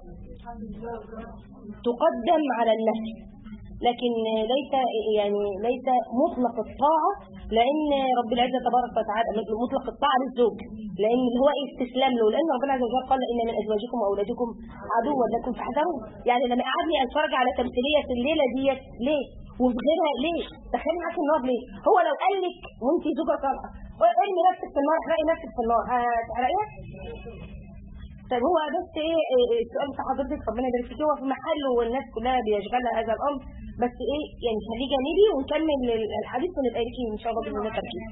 تقدم على النفس لكن ليس يعني ليس مطلق الطاعة لأن رب العزة تبارك وتعالى مطلق الطاعة للزوج لأن هو استسلام له لأن ربنا عز وجل قال إن من أزواجكم وأولادكم عدوا لكم فاحذروه يعني لما قعدني أتفرج على تمثيلية الليلة ديت ليه؟ وفي غيرها ليه؟ دخلني معاك النار ليه؟ هو لو قال لك وأنت زوجة طالعة ارمي نفسك في النار احرقي نفسك في النار هتحرقيها؟ طيب هو بس ايه إيه السؤال بتاع حضرتك ربنا يبارك فيك هو في محله والناس كلها بيشغلها هذا الامر بس ايه يعني خليه جانبي ونكمل الحديث ونبقى ليكي ان شاء الله باذن الله تركيز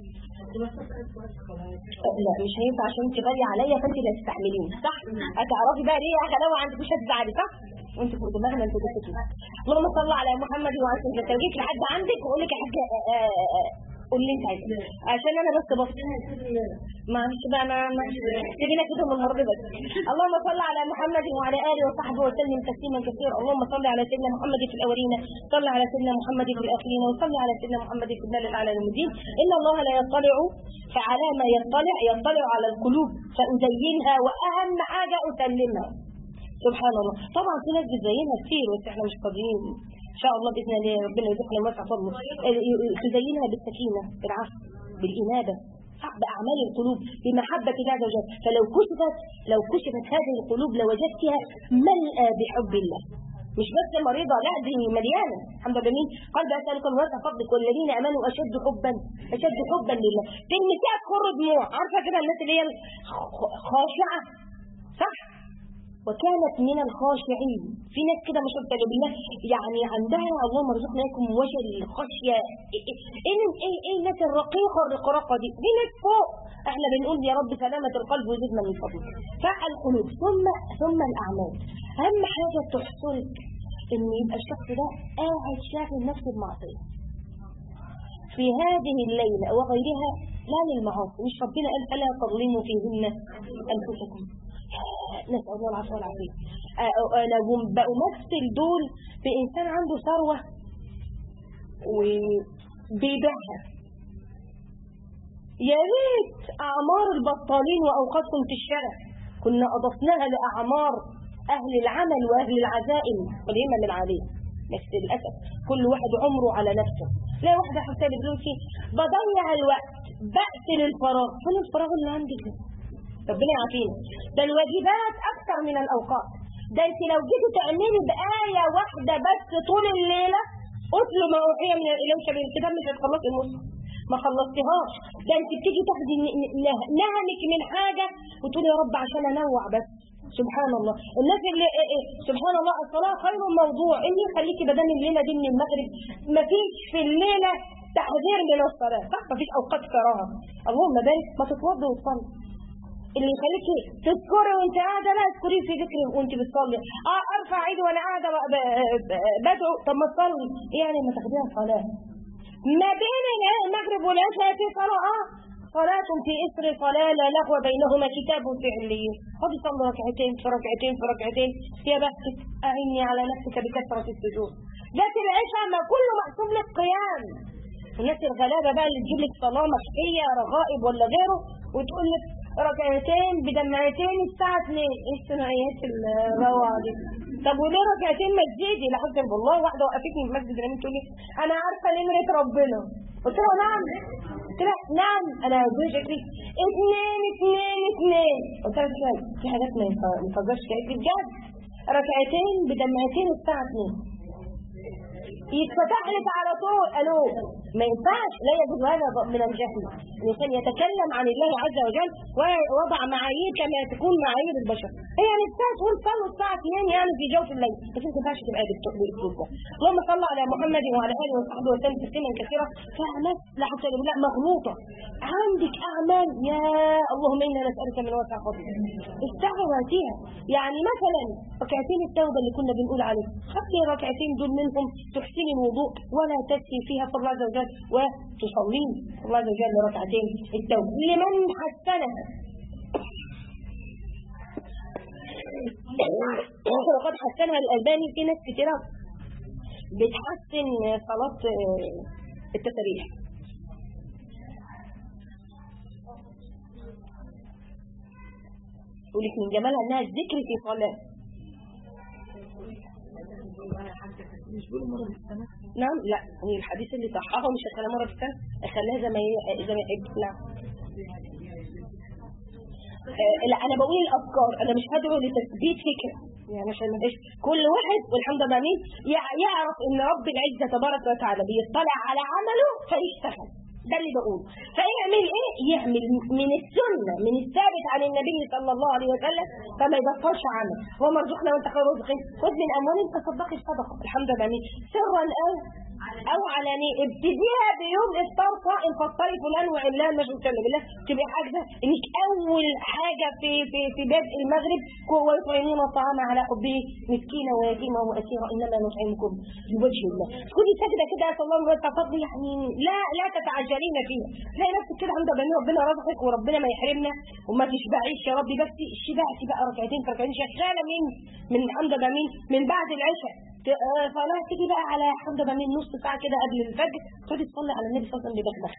لا مش هينفع عشان انت غاليه عليا فانت اللي هتستحمليني صح هتعرفي بقى ليه يا غلاوه عندك مش هتزعلي صح وانت فوق دماغنا انت بس كده اللهم صل على محمد وعلى سيدنا لو جيت لحد عندك واقول لك يا حاجه قول لي انت عايزه عشان انا بس بص معلش بقى انا ما سيبينا كده من المره بس اللهم صل على محمد وعلى اله وصحبه وسلم تسليما كثيرا اللهم صل على سيدنا محمد في الاولين صل على سيدنا محمد في الاخرين وصل على سيدنا محمد في الدار الاعلى المدين ان الله لا يطلع فعلى ما يطلع يطلع على القلوب فازينها واهم حاجه اسلمها سبحان الله طبعا في ناس بتزينها كتير بس احنا مش فاضيين ان شاء الله باذن الله ربنا يرزقنا واسع فضله تزينها بالسكينه بالعفو بالانابه بأعمال القلوب بمحبة الله عز وجل فلو كشفت لو كشفت هذه القلوب لوجدتها ملأى بحب الله مش بس مريضة لا دي مليانة الحمد لله مين قال بقى أسألك الواسع فضلك والذين أمنوا أشد حبا أشد حبا لله تلمسيها تخر دموع عارفة كده الناس اللي هي خاشعة صح وكانت من الخاشعين في ناس كده مش قلت بالله يعني عندها اللهم ارزقنا لكم وجه الخشيه ايه ايه ايه, إيه الناس الرقيقه الرقراقه دي دي ناس فوق احنا بنقول يا رب سلامه القلب وزدنا من فضلك فالقلوب ثم ثم الاعمال اهم حاجه تحصلك ان يبقى الشخص ده قاعد شاغل نفسه بمعصيه في هذه الليله وغيرها لا للمعاصي مش ربنا قال الا تظلموا فيهن انفسكم نسأل الله العفو والعافية لو بقوا مثل دول في إنسان عنده ثروة وبيبيعها يا ريت أعمار البطالين وأوقاتهم في الشارع كنا أضفناها لأعمار أهل العمل وأهل العزائم والهمة اللي عليه بس للأسف كل واحد عمره على نفسه لا واحدة حتى بتقول فيه بضيع الوقت بقتل الفراغ فين الفراغ اللي عندك ده ربنا يعافينا ده الواجبات اكثر من الاوقات ده انت لو جيتي تعملي بايه واحده بس طول الليله اتلو ما اوحي من اليك بالكتاب مش هتخلصي النص ما خلصتيهاش ده انت بتيجي تاخدي نهمك من حاجه وتقولي يا رب عشان انوع بس سبحان الله الناس اللي إيه إيه سبحان الله الصلاه خير موضوع اللي يخليكي بدل الليله دي من المغرب مفيش في الليله تحذير من الصلاه صح مفيش اوقات كراهه اللهم بارك ما تتوضي وتصلي اللي يخليكي تذكري وانت قاعده لا اذكري في ذكري وانت بتصلي اه ارفع ايدي وانا قاعده بدعو طب ما تصلي يعني ما تاخديها صلاه ما بين المغرب والعشاء في صلاه اه صلاة في إثر صلاة لا لغو بينهما كتاب في عليين خذي صلي ركعتين في ركعتين في ركعتين يا بختك أعني على نفسك بكثرة السجود جات العشاء ما كله مقسوم لك قيام الناس الغلابة بقى اللي تجيب لك صلاة مخفية رغائب ولا غيره وتقول لك ركعتين بدمعتين الساعة 2 ايه الثنائيات الروعة دي طب وليه ركعتين مسجدي لا حسب الله واحدة وقفتني في مسجد الامين تقول لي انا عارفة نمرة ربنا قلت له نعم قلت لها نعم انا زوجي شكلي اثنين اثنين اثنين قلت لها ازاي في حاجات ما ينفع- ما يفجرش كده بجد ركعتين بدمعتين الساعه 2 يتفتح لك على طول الو ما ينفعش لا يجوز هذا من الجهل الانسان يتكلم عن الله عز وجل ووضع معايير كما تكون معايير البشر هي نفسها تقول صلوا الساعه 2 يعني في جوف الليل بس انت ما ينفعش تبقى بالاسلوب ده اللهم صل على محمد وعلى اله وصحبه وسلم تسليما كثيرا فيها اعمال لا حتى لا مغلوطه عندك اعمال يا اللهم انا نسالك من وسع فضلك استعوى فيها يعني مثلا ركعتين التوبه اللي كنا بنقول عليه خلي ركعتين دول منهم تحسني الوضوء ولا تسي فيها في الله عز وجل وتصلين في الله عز وجل ركعتين التوبه لمن حسنها وقد حسنها الألباني في ناس كتيرة بتحسن صلاة التسريح يقولك من جمالها انها الذكر في صلاة نعم لا هي الحديث اللي صححه مش هخليها مرة في السنة اخليها زي ما هي زي ما يحب نعم آه، لا انا بقول الافكار انا مش هدعو لتثبيت فكره يعني عشان ما فيش كل واحد والحمد لله مين يع- يعرف ان رب العزه تبارك وتعالى بيطلع على عمله فيشتغل ده اللي بقوله فيعمل ايه يعمل من السنه من الثابت عن النبي صلى الله عليه وسلم فما يبطلش عمل هو مرزقنا وانت خير رزقين خذ من اموالهم تصدقي صدقه الحمد لله مين سرا او او علانية ابتديها بيوم افطار صائم فطري فلان وعلان مش مكلم بالله تبقى حاجه انك اول حاجه في في في بدء المغرب هو يطعمون الطعام على حبه مسكينا ويتيما واسيرا انما نطعمكم لوجه الله تكوني ساجده كده اسال الله من تفضل يعني لا لا تتعجلين فيها تلاقي نفسك كده عند ربنا ربنا رزقك وربنا ما يحرمنا وما تشبعيش يا ربي بس شبعتي بقى ركعتين في ركعتين شغاله من من الحمد لله مين من بعد العشاء ت- آه، صلاه تيجي بقى على الحمد لله من نص ساعه كده قبل الفجر تقعدي تصلي على النبي صلى الله عليه وسلم ببخبخ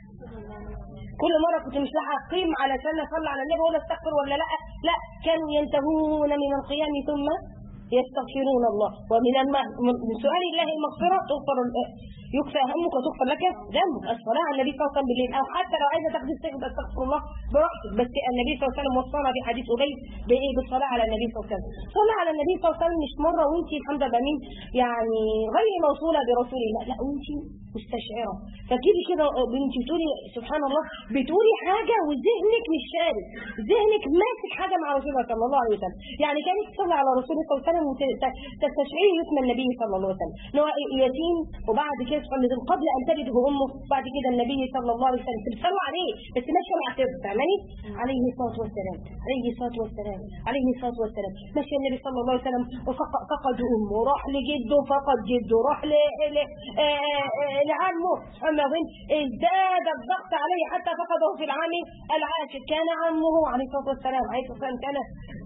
كل مرة كنت مش لاحقة أقيم علشان أصلي على النبي ولا أستغفر ولا لا لا كانوا ينتهون من القيام ثم يستغفرون الله ومن الم- من سؤال الله المغفرة تغفر ال- يكفى همك وتغفر لك ذنبك الصلاة على النبي صلى الله عليه وسلم بالليل أو حتى لو عايزة تاخدي استغفر استغفر الله براحتك بس النبي صلى الله عليه وسلم وصانا في حديث أبي بإيه بالصلاة على النبي صلى الله عليه وسلم صلاة على النبي صلى الله عليه وسلم مش مرة وأنت الحمد لله مين يعني غير موصولة برسول الله لا وأنت مستشعرة فكده كده بنتي بتقولي سبحان الله بتقولي حاجة وذهنك مش شارد ذهنك ماسك حاجة مع رسول الله صلى الله عليه وسلم يعني كانت تصلي على رسول الله صلى الله عليه وسلم وتستشعري يتم النبي صلى الله عليه وسلم ان هو يتيم وبعد كده تصلي قبل ان تلده امه بعد كده النبي صلى الله عليه وسلم بتصلوا عليه بس ماشيه مع سر فاهماني عليه الصلاه والسلام عليه الصلاه والسلام عليه الصلاه والسلام ماشي النبي صلى الله عليه وسلم وفقد فقد امه راح لجده فقد جده راح ل ل- آه، آه، لعمه اما وين ازداد الضغط عليه حتى فقده في العام العاشر كان عمه عليه الصلاه والسلام عليه الصلاه والسلام كان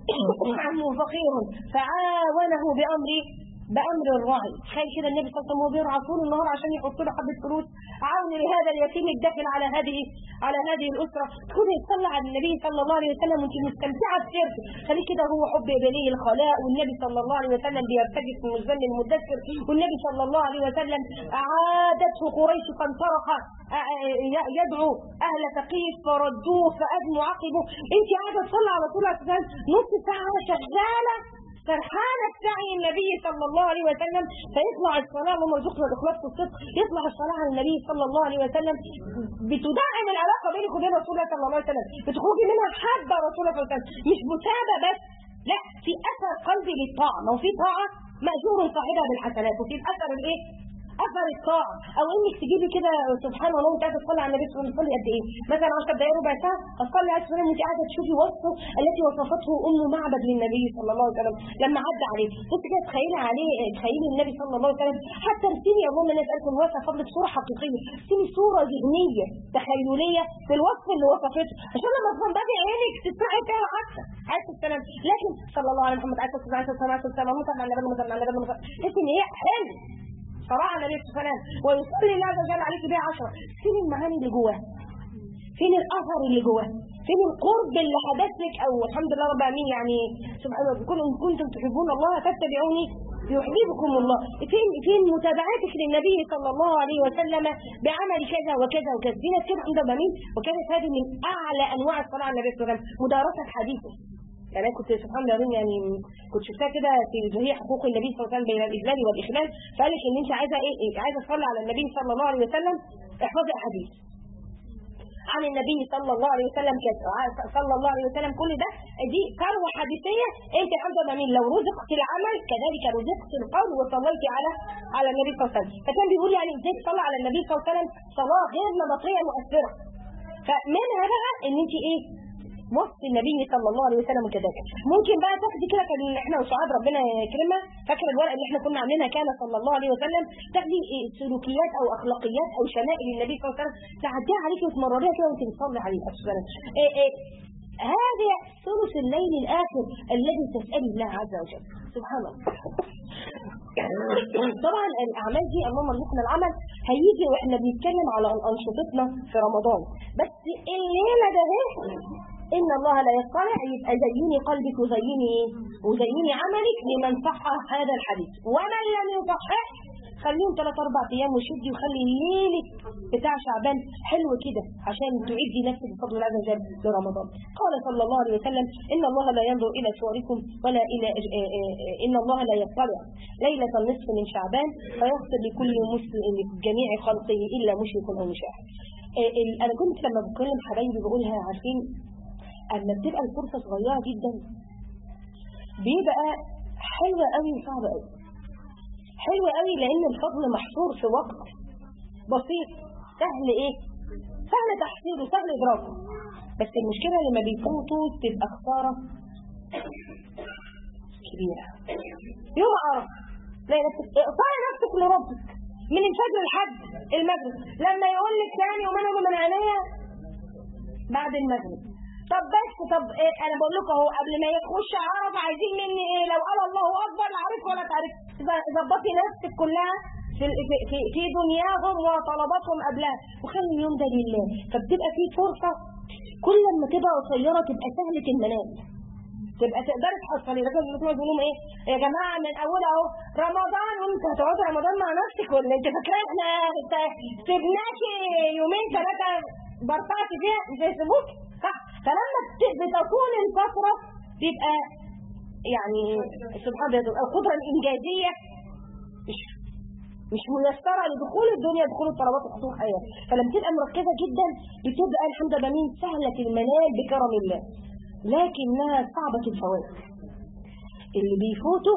عمه فقير فعاونه بامر بامر الراعي تخيل كده النبي صلى الله عليه وسلم وهو بيرعى طول النهار عشان يحط له حبه فلوس عون لهذا اليتيم الداخل على هذه على هذه الاسره تكوني تصلي على النبي صلى الله عليه وسلم وانت مستمتعه بسيرته خليه كده هو حب بني الخلاء والنبي صلى الله عليه وسلم بيرتجف من مزن المدثر والنبي صلى الله عليه وسلم عادته قريش فانطرح يدعو اهل ثقيف فردوه فادنوا عقبه انت قاعده تصلي على طول عليه وسلم نص ساعه شغاله فرحانة بسعي النبي صلى الله عليه وسلم فيطلع الصلاة اللهم ارزقنا الإخلاص والصدق يطلع الصلاة على النبي صلى الله عليه وسلم بتدعم العلاقة بينك وبين رسول الله صلى الله عليه وسلم بتخرجي منها حابة رسول الله صلى الله عليه وسلم مش متابة بس لا في أثر قلبي للطاعة ما هو في طاعة مأجور صاحبها بالحسنات وفي أثر الإيه؟ اثر الطاعه او انك تجيبي كده سبحان الله وانت قاعده تصلي على النبي صلى الله عليه وسلم تصلي قد ايه؟ مثلا 10 دقائق ربع ساعه اصلي عليه السلام وانت قاعده تشوفي وصفه التي وصفته ام معبد للنبي صلى الله عليه وسلم لما عدى عليه بصي كده تخيلي عليه تخيلي النبي صلى الله عليه وسلم حتى ارسمي اللهم انا اسالكم الواسع فضلك صوره حقيقيه ارسمي صوره ذهنيه تخيليه في الوصف اللي وصفته عشان لما تنضبي عينك تسمعي فيها حتى عليه السلام لكن صلى الله عليه محمد عليه الصلاه والسلام عليه الصلاه والسلام مثلا على النبي مثلا على النبي مثلا تحس ان هي حلو صلاة على النبي صلى الله عليه وسلم ويصلي الله عز وجل عليك بها عشرة فين المعاني اللي جواه فين الاثر اللي جواه فين القرب اللي حدث لك او الحمد لله رب العالمين يعني سبحان الله كل ان كنتم تحبون الله فاتبعوني يحببكم الله فين فين متابعتك للنبي صلى الله عليه وسلم بعمل كذا وكذا وكذا دي ناس كده عندها مين وكانت هذه من اعلى انواع الصلاه على النبي صلى الله عليه وسلم مدارسه حديثه يعني انا كنت سبحان الله يعني كنت شفتها كده في اللي هي حقوق النبي صلى الله عليه وسلم بين الاجلال والاخلال فقال لك ان انت عايزه ايه عايزه تصلي على النبي صلى الله عليه وسلم احفظي احاديث عن النبي صلى الله عليه وسلم كده صلى الله عليه وسلم كل ده دي ثروه حديثيه انت الحمد لله مين لو رزقت العمل كذلك رزقت القول وصليت على على النبي صلى الله عليه وسلم فكان بيقول يعني ازاي تصلي على النبي صلى الله عليه وسلم صلاه غير نمطيه مؤثره فمنها بقى ان انت ايه وصف النبي صلى الله عليه وسلم كذلك ممكن بقى تاخدي كده كان احنا وسعاد ربنا يكرمها فاكره الورقه اللي احنا كنا عاملينها كان صلى الله عليه وسلم تاخدي إيه سلوكيات او اخلاقيات او شمائل النبي صلى الله عليه وسلم تعديها عليكي وتمرريها كده وانت بتصلي عليه اصلا إيه إيه هذا ثلث الليل الاخر الذي تسالي الله عز وجل سبحان الله طبعا الاعمال دي اللهم ارزقنا العمل هيجي واحنا بنتكلم على انشطتنا في رمضان بس الليله ده إن الله لا يطلع يبقى زيني قلبك وزيني إيه؟ وزيني عملك لمن صحح هذا الحديث ومن لم يصحح خليهم ثلاث اربع ايام وشدي وخلي الليلك بتاع شعبان حلو كده عشان تعدي نفسك بفضل الله عز وجل لرمضان قال صلى الله عليه وسلم ان الله لا ينظر الى صوركم ولا الى ان الله لا يطلع ليله النصف من شعبان فيغفر لكل مسلم لجميع خلقه الا مشرك او مشاهد انا كنت لما بكلم حبايبي بقولها عارفين اما بتبقى الفرصه صغيره جدا بيبقى حلوه قوي وصعبه قوي حلوه قوي لان الفضل محصور في وقت بسيط سهل ايه سهل تحصيله سهل ادراكه بس المشكله لما بيفوتوا تبقى خساره كبيره يوم عرفه تلاقي نفسك اقطعي نفسك لربك من الفجر لحد المغرب لما يقول لك ثاني ومن من عينيا بعد المغرب طب بس طب إيه انا بقول لكم اهو قبل ما يخش عرب عايزين مني ايه لو قال الله اكبر لا عارف ولا تعرف ظبطي نفسك كلها في في في دنياهم وطلباتهم قبلها وخلي اليوم ده لله فبتبقى في فرصه كل ما تبقى قصيره تبقى سهله المنام تبقى تقدري تحصلي لكن بتقولوا بيقولوا ايه يا جماعه من اول اهو رمضان وانت هتقعدي رمضان مع نفسك ولا انت فاكره احنا سيبناكي يومين ثلاثه برطعتي فيها مش هيسيبوك صح فلما بتكون الفترة بيبقى يعني سبحان الله القدرة الإنجازية مش مش ميسرة لدخول الدنيا دخول الطلبات وحصول الحياة فلما تبقى مركزة جدا بتبقى الحمد لله مين سهلة المنال بكرم الله لكنها صعبة الفوات اللي بيفوتوا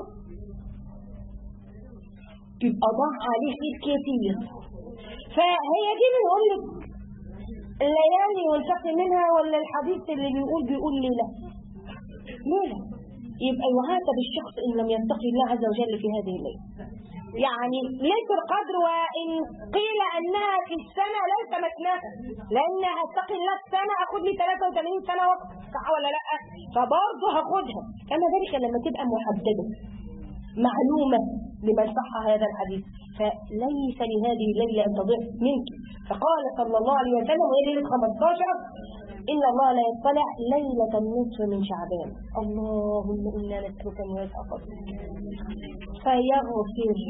تبقى ضاع عليه خير كتير فهي دي بنقول لك الليالي والفقه منها ولا الحديث اللي بيقول بيقول ليلة ليلة يبقى يعاتب الشخص إن لم يتقي الله عز وجل في هذه الليلة يعني ليس القدر وإن قيل أنها في السنة ليس مثناها لأن هتقي الله السنة أخذ لي 83 سنة وقت صح ولا لا فبرضه هاخدها كما ذلك لما تبقى محددة معلومة لمن صح هذا الحديث فليس لهذه الليلة أن تضيع منك فقال صلى الله عليه وسلم وهي ليلة 15 إن الله لا يطلع ليلة النصف من شعبان اللهم إنا نسألك أن واسع فضلك فيغفر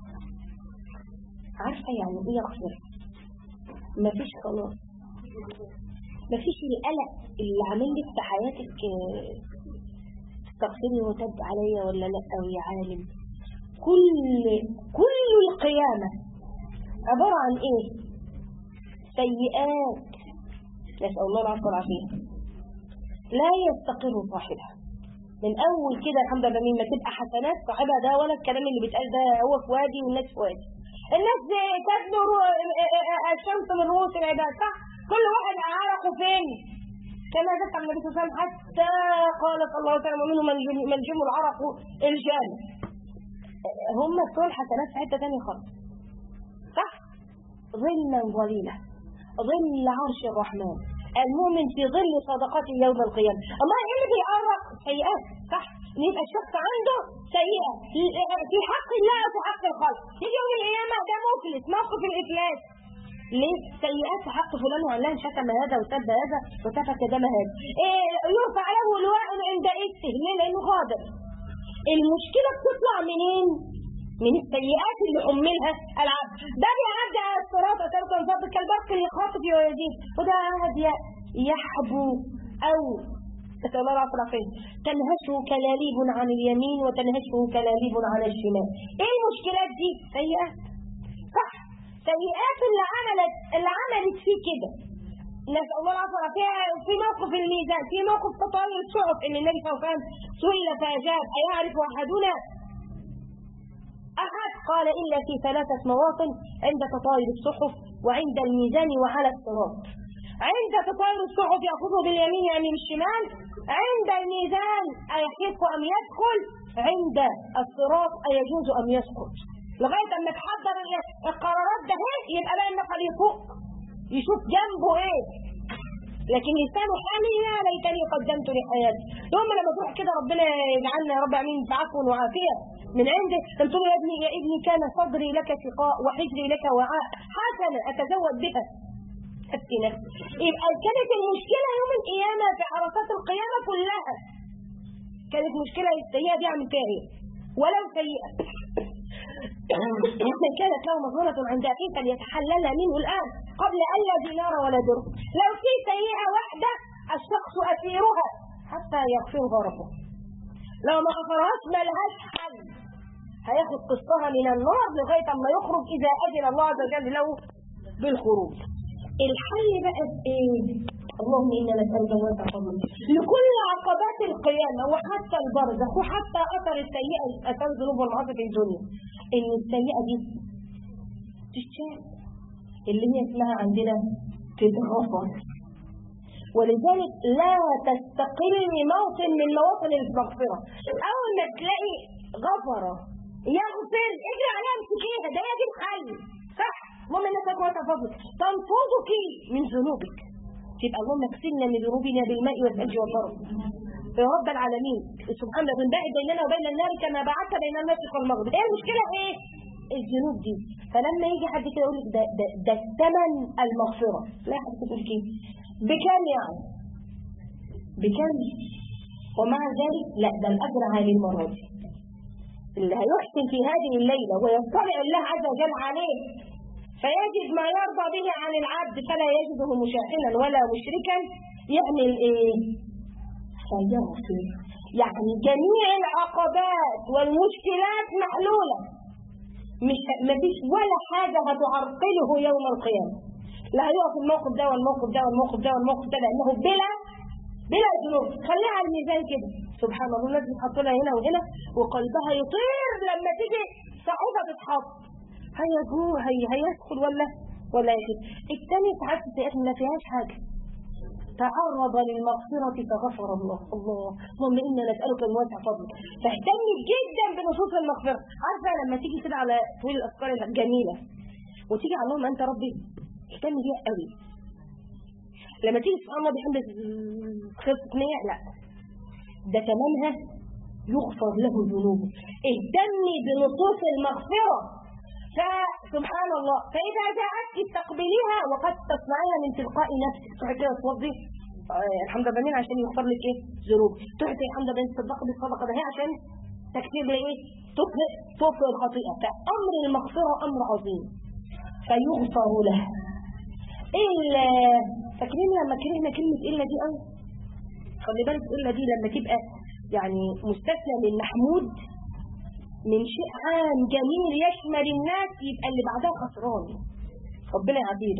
عارفة يعني إيه يغفر مفيش خلاص مفيش القلق اللي عامل لك في حياتك تستغفرني وتب عليا ولا لا يا عالم كل كل القيامة عبارة عن ايه سيئات نسأل الله العفو والعافية لا يستقر صاحبها من اول كده الحمد لله لما تبقى حسنات صاحبها ده ولا الكلام اللي بيتقال ده هو في وادي والناس في وادي الناس تبدو الشمس من رؤوس العباد صح كل واحد عرقه فين كما ذكر النبي صلى الله عليه وسلم حتى قال صلى الله عليه وسلم ومنهم من جم العرق الجان هم بتوع الحسنات في حته ثانيه خالص صح ظلا ظليلا ظل عرش الرحمن المؤمن في ظل صدقته يوم القيامه اما ايه اللي بيقرب سيئات صح ان يبقى الشخص عنده سيئه في حق الله وفي حق الخلق يجي يوم القيامه ده مفلس موقف الافلاس ليه سيئات في حق فلان وعلان شتم هذا وسب هذا وسفك دم هذا إيه يرفع له لواء عند اسه ليه لانه غادر المشكلة بتطلع منين؟ من السيئات اللي حملها العبد ده بيعدي على الصراط أسألك أن تضرب كالبرق اللي خاطف ويزيد وده قاعد يحبو أو نسأل الله العافية والعافية تنهشه كلاليب عن اليمين وتنهشه كلاليب عن الشمال ايه المشكلات دي؟ سيئات صح سيئات اللي عملت اللي عملت فيه كده نسأل الله العافية والعافية في موقف الميزان في موقف تطاير الصحف ان النبي صلى الله عليه وسلم سئل فأجاب أيعرف أحدنا أحد قال إلا في ثلاثة مواطن عند تطاير الصحف وعند الميزان وعلى الصراط عند تطاير الصحف يأخذه باليمين يعني بالشمال عند الميزان أيحق أم يدخل عند الصراط أيجوز أم يسقط لغاية أما تحضر القرارات ده يبقى بقى النقل يفوق يشوف جنبه ايه لكن لسانه حالي يا ليتني قدمت لحياتي يوم لما تروح كده ربنا يجعلنا يا رب امين في عفو وعافيه من عنده تقول يا ابني يا ابني كان صدري لك شقاء وحجري لك وعاء حسنا اتزود بها أفتي نفسي يبقى كانت المشكلة يوم القيامة في عرصات القيامة كلها كانت مشكلة السيئة دي عم فيها ايه ولو سيئة من كانت له مظهرة عند أخيه فليتحللها منه الآن قبل أن لا دينار ولا درهم لو في سيئة واحدة الشخص أسيرها حتى يغفرها ربه لو ما غفرهاش ما لهاش حل هياخد قسطها من النار لغاية أما يخرج إذا أذن الله عز وجل له بالخروج الحل بقى ايه اللهم انا نسالك واسع فضلك لكل عقبات القيامه وحتى البرزخ وحتى اثر السيئه اثر الذنوب والمعاصي في الدنيا ان السيئه دي تشتغل اللي هي اسمها عندنا تتغفر ولذلك لا تستقل موطن من مواطن المغفره اول ما تلاقي غفره يغفر اجري عليها امسكيها ده هي دي الحل صح اللهم انك واسع فضلك تنفضك من ذنوبك تبقى اللهم اغسلنا من ذنوبنا بالماء والثلج والبرد يا رب العالمين سبحانه بنبعد بيننا وبين النار كما بعدت بين المشرق والمغرب ايه المشكله ايه الذنوب دي فلما يجي حد كده يقول لك ده ده, ده الثمن المغفره لا حد تقول كده بكام يعني بكام ومع ذلك لا ده الاجر عالي المره دي اللي هيحسن في هذه الليله ويطلع الله عز وجل عليه فيجد ما يرضى به عن العبد فلا يجده مشاحنا ولا مشركا يعمل ايه فيغفر يعني جميع العقبات والمشكلات محلولة مش مفيش ولا حاجة هتعرقله يوم القيامة لا هيقف الموقف ده والموقف ده والموقف ده والموقف ده لأنه بلا بلا ذنوب خليها على الميزان كده سبحان الله الناس بتحط لها هنا وهنا وقلبها يطير لما تيجي صعوبة تتحط هيا جو هي هيدخل ولا ولا يخف الثاني ساعات السيئات ما فيهاش حاجة تعرض للمغفرة فغفر الله الله اللهم إنا نسألك من واسع فضلك فاهتم جدا بنصوص المغفرة عارفة لما تيجي كده على طويل الأذكار الجميلة وتيجي على اللهم أنت ربي اهتم بيها قوي لما تيجي سبحان الله بحمد خفت نية لا ده تمامها يغفر له ذنوبه اهتمي بنصوص المغفرة فسبحان الله فإذا جاءتك تقبليها وقد تصنعيها من تلقاء نفسك تروحي كده توضي آه الحمد لله عشان يغفر لك ايه ذنوب تروحي الحمد لله تصدق بالصدقه ده هي عشان تكتير ايه تطلق تطلق الخطيئه فامر المغفره امر عظيم فيغفر له الا فاكرين لما كرهنا كلمه الا دي قوي خلي بالك الا دي لما تبقى يعني مستثنى من محمود من شيء عام جميل يشمل الناس يبقى اللي بعدها خسران ربنا يعافينا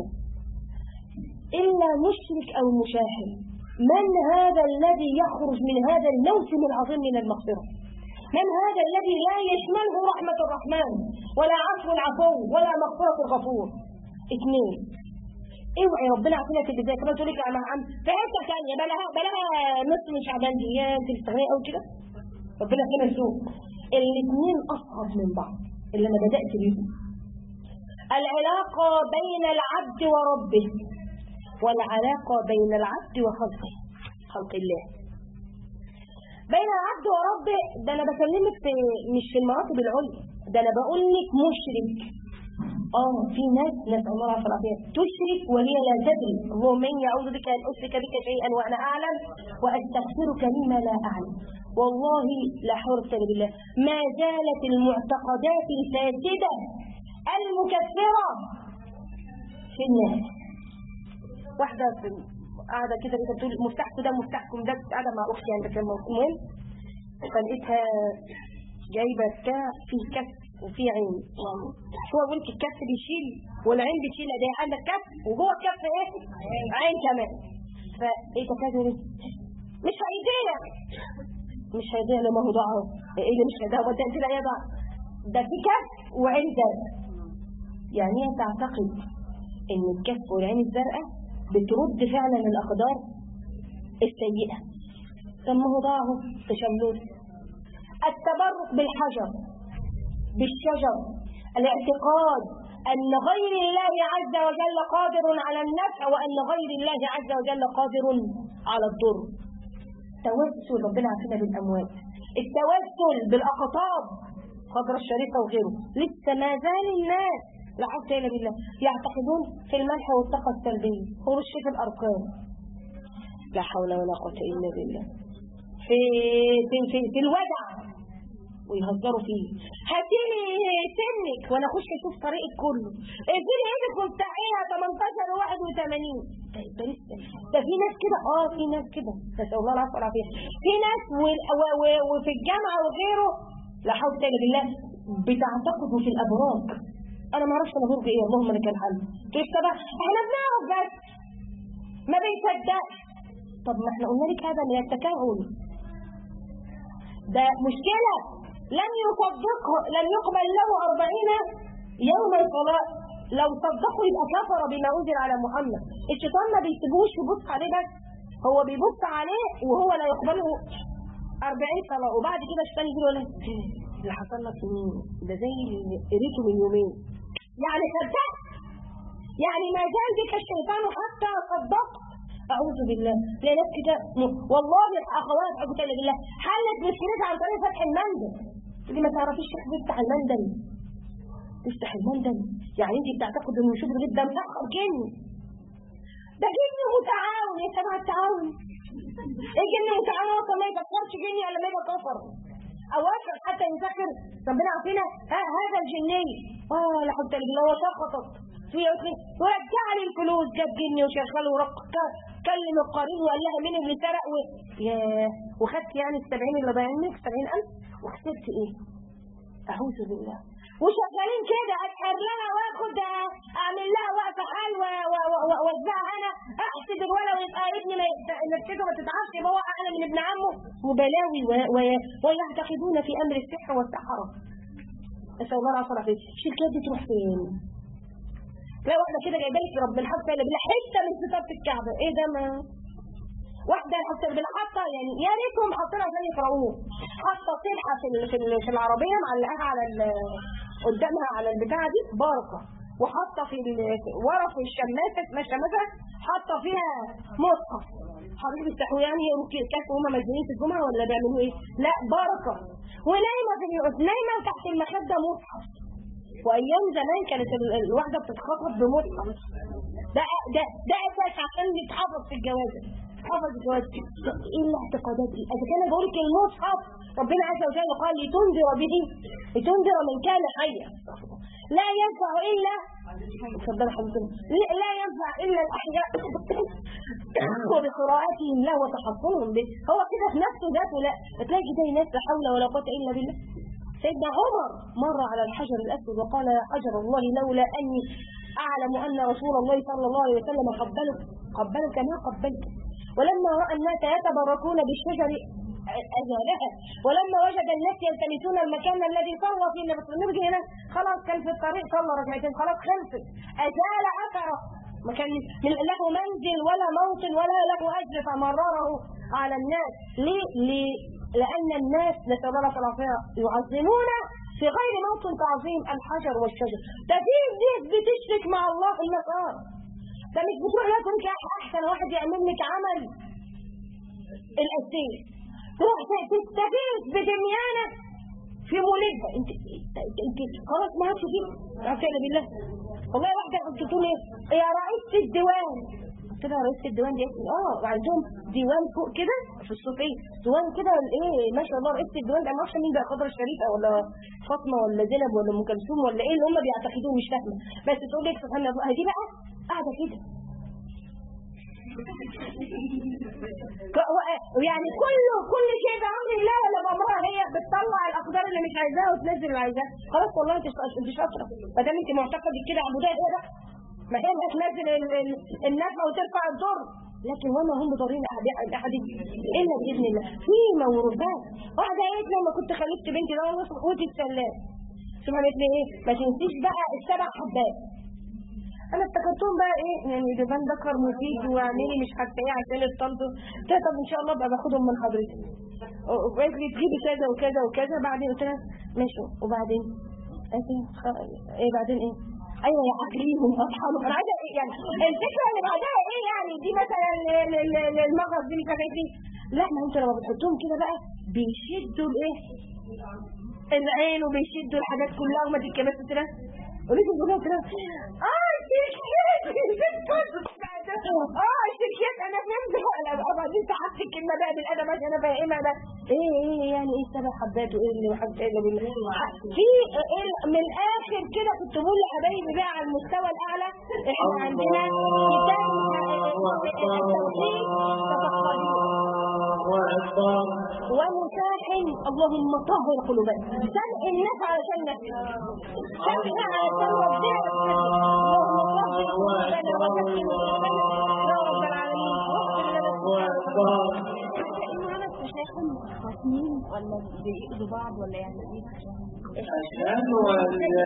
إلا مشرك أو مشاهد من هذا الذي يخرج من هذا الموسم العظيم من المغفرة من هذا الذي لا يشمله رحمة الرحمن ولا عفو العفو ولا مغفرة الغفور اثنين اوعي ربنا عافينا في البدايه كمان تقول لك انا عم في حته ثانيه بلاها بلاها نص من شعبان دي يا انت بتستغني قوي كده ربنا يعافينا السوق الاثنين اصعب من بعض اللي انا بدات بيهم العلاقه بين العبد وربه والعلاقه بين العبد وخلقه خلق الله بين العبد وربه ده انا بكلمك في مش في المراتب العليا ده انا بقول لك مشرك اه في ناس نسال الله العافيه والعافيه تشرك وهي لا تدري اللهم اني اعوذ بك ان اشرك بك شيئا وانا اعلم واستغفرك لما لا اعلم والله لا حول ولا قوه الا بالله ما زالت المعتقدات الفاسده المكفره في الناس واحده في قاعده كده كده بتقول مفتاحكم ده مفتاحكم ده قاعده مع اختي عند كان المهم فلقيتها جايبه بتاع فيه كف وفيه عين هو قلت الكف بيشيل والعين بتشيل ده عندك كف وجوه الكف ايه عين كمان فايه كده مش هيدينا مش هيدينا ما هو ضاع ايه اللي مش هيدينا وانت انت لا يضع ده في كف وعين زرقاء يعني هي تعتقد ان الكف والعين الزرقاء بترد فعلا الاقدار السيئه ثم هو ضاعه تشلل التبرك بالحجر بالشجر الاعتقاد أن غير الله عز وجل قادر على النفع وأن غير الله عز وجل قادر على الضر توسل ربنا عافينا بالأموات التوسل بالأقطاب قدر الشريطة وغيره لسه ما زال الناس لا حول ولا بالله يعتقدون في الملح والطاقة السلبية ورش في الأرقام لا حول ولا قوة إلا بالله في في في, في الوجع ويهزروا فيه هاتيلي سنك وانا اخش اشوف طريقك كله اديني ايدك وبتاعيها 18 و81 ده لسه ده في ناس كده اه في ناس كده نسال الله العافيه والعافيه في ناس وفي الجامعه وغيره لا حول ولا بالله بتعتقدوا في الابراج انا ما اعرفش انا برج ايه اللهم لك الحمد كيف طبعا احنا بنعرف بس ما بيصدقش طب ما احنا قلنا لك هذا من التكهن ده مشكله لم يصدقه لم يقبل له أربعين يوما صلاة لو صدقوا يبقى كفر بما أنزل على محمد الشيطان ما بيسيبوش يبص عليه بس هو بيبص عليه وهو لا يقبله أربعين صلاة وبعد كده الشيطان يجي له اللي حصل لك مين ده زي اللي قريته من يومين يعني صدقت يعني ما زال بك الشيطان حتى صدقت أعوذ بالله لا ناس كده والله أخوات أعوذ بالله حلت مشكلتها عن طريق فتح المنزل اللي ما تعرفيش كيف تفتح المندل تفتح المندل يعني انت بتعتقد ان شبر جدا مسخر جن ده جن متعاون يا سماع التعاون ايه جن متعاون اصلا ما يفكرش جني الا ما يبقى كفر او اخر حتى يذكر ربنا عارفين هذا الجني اه لا حول ولا قوه سقطت في ورجع لي الفلوس جاب جني وشغله ورق كلم القرين وقال لها مين اللي سرق و... ياه وخدت يعني ال 70 اللي ضايعين منك 70000 وخسرت ايه؟ اعوذ بالله وشغالين كده اسحر لها واخد اعمل لها وقت حال واوزعها انا احسد الولد ويبقى ابني ما نفسه ما تتعرفش يبقى هو اعلى من ابن عمه وبلاوي ويعتقدون في امر السحر والسحره اسال الله العافيه والعافيه الشركات دي تروح فين؟ تلاقي واحده كده جايبه لك رب الحق بالله حته من ستاره الكعبه ايه ده ما واحده حتى بالحطه يعني يا ريتهم حاطينها عشان يقراوه حاطه صفحه في في, في العربيه معلقاها على قدامها على البتاعه دي بركه وحاطه في ورا في الشماسه ما الشماسه حاطه فيها مصحف حضرتك بيفتحوا يعني يمكن كانوا هم مجانين في الجمعه ولا بيعملوا ايه؟ لا بركه ونايمه في نايمه تحت المخده مصحف وايام زمان كانت الواحده بتتخطب بمصحف ده ده ده اساس عشان يتحفظ في الجوازه حفظ الجواز ايه الاعتقادات دي اذا كان بقول لك المصحف ربنا عز وجل قال لتنذر به لتنذر من كان حيا لا ينفع الا تفضل حضرتك لا ينفع الا الاحياء وبقراءتهم له وتحصنهم به هو كده في نفسه ذاته لا تلاقي زي ناس لا حول ولا قوه الا بالله سيدنا عمر مر على الحجر الاسود وقال يا حجر الله لولا اني اعلم ان رسول الله صلى الله عليه وسلم قبلك قبلك ما قبلت ولما راى الناس يتبركون بالشجر ازالها ولما وجد الناس يلتمسون المكان الذي صلى فيه النبي صلى الله عليه وسلم هنا خلاص كان في الطريق صلى ركعتين خلاص خلصت ازال اثره ما كان له منزل ولا موطن ولا له اجر فمرره على الناس ليه؟ ليه؟ لان الناس نسال الله العافيه يعظمون في غير موطن تعظيم الحجر والشجر ده في ناس بتشرك مع الله النصارى ده مش بتروح لكم احسن واحد يعمل لك عمل الاسير تروح تستفيد بدميانك في مولدها انت انت, انت خلاص ما عادش فيك اعتقد بالله والله واحده قلت تقول ايه يا رئيس الديوان قلت لها رئيس الديوان دي قالت لي اه وعندهم ديوان فوق كده في الصوفيه ديوان كده ايه ما شاء الله رئيس الديوان ده ما اعرفش مين بقى خضرة الشريفه ولا فاطمه ولا زينب ولا ام كلثوم ولا ايه اللي هم بيعتقدوه مش فاهمه بس تقول لك سبحان الله دي بقى قاعده كده يعني كله كل شيء بامر الله ولا بامرها هي بتطلع الاقدار اللي مش عايزاها وتنزل اللي عايزاها خلاص والله انت انت شاطره ما دام انت معتقدك كده عبوديه ايه بقى ما هي اللي تنزل النفع وترفع الضر لكن وما هم ضارين احد الا باذن الله في موروثات واحده قالت لما كنت خلفت بنتي ده والله قوتي السلام ثم قالت لي ايه ما تنسيش بقى السبع حبات انا افتكرتهم بقى ايه يعني دبان ذكر مفيد واعملي مش عارفه ايه عشان الطلب قلت لها طب ان شاء الله ابقى باخدهم من حضرتك وقالت لي تجيبي كذا وكذا وكذا بعدين قلت لها ماشي وبعدين قالت لي ايه بعدين ايه ايوه يا اكليهم اطحنوا انا عايزه ايه يعني الفكره اللي بعدها ايه يعني دي مثلا المغص دي مش عارفه ايه لا ما انت لما بتحطهم كده بقى بيشدوا الايه العين وبيشدوا الحاجات كلها وما تتكبس كده ولكن بقول كده اه اه الشركات انا فهمت انا بعدين ساعات الكلمه بقى بالادب عشان انا فاهمها ده ايه ايه يعني ايه سبع حبات وايه اللي وحاجات ايه اللي في إيه من الاخر كده كنت بقول لحبايبي بقى على المستوى الاعلى احنا عندنا كتاب ومساحن اللهم طهر قلوبنا سمع الناس علشان نفسك سمع علشان ربنا خاصمين ولا بيأذوا بعض ولا يعني ايه؟ أشهد أن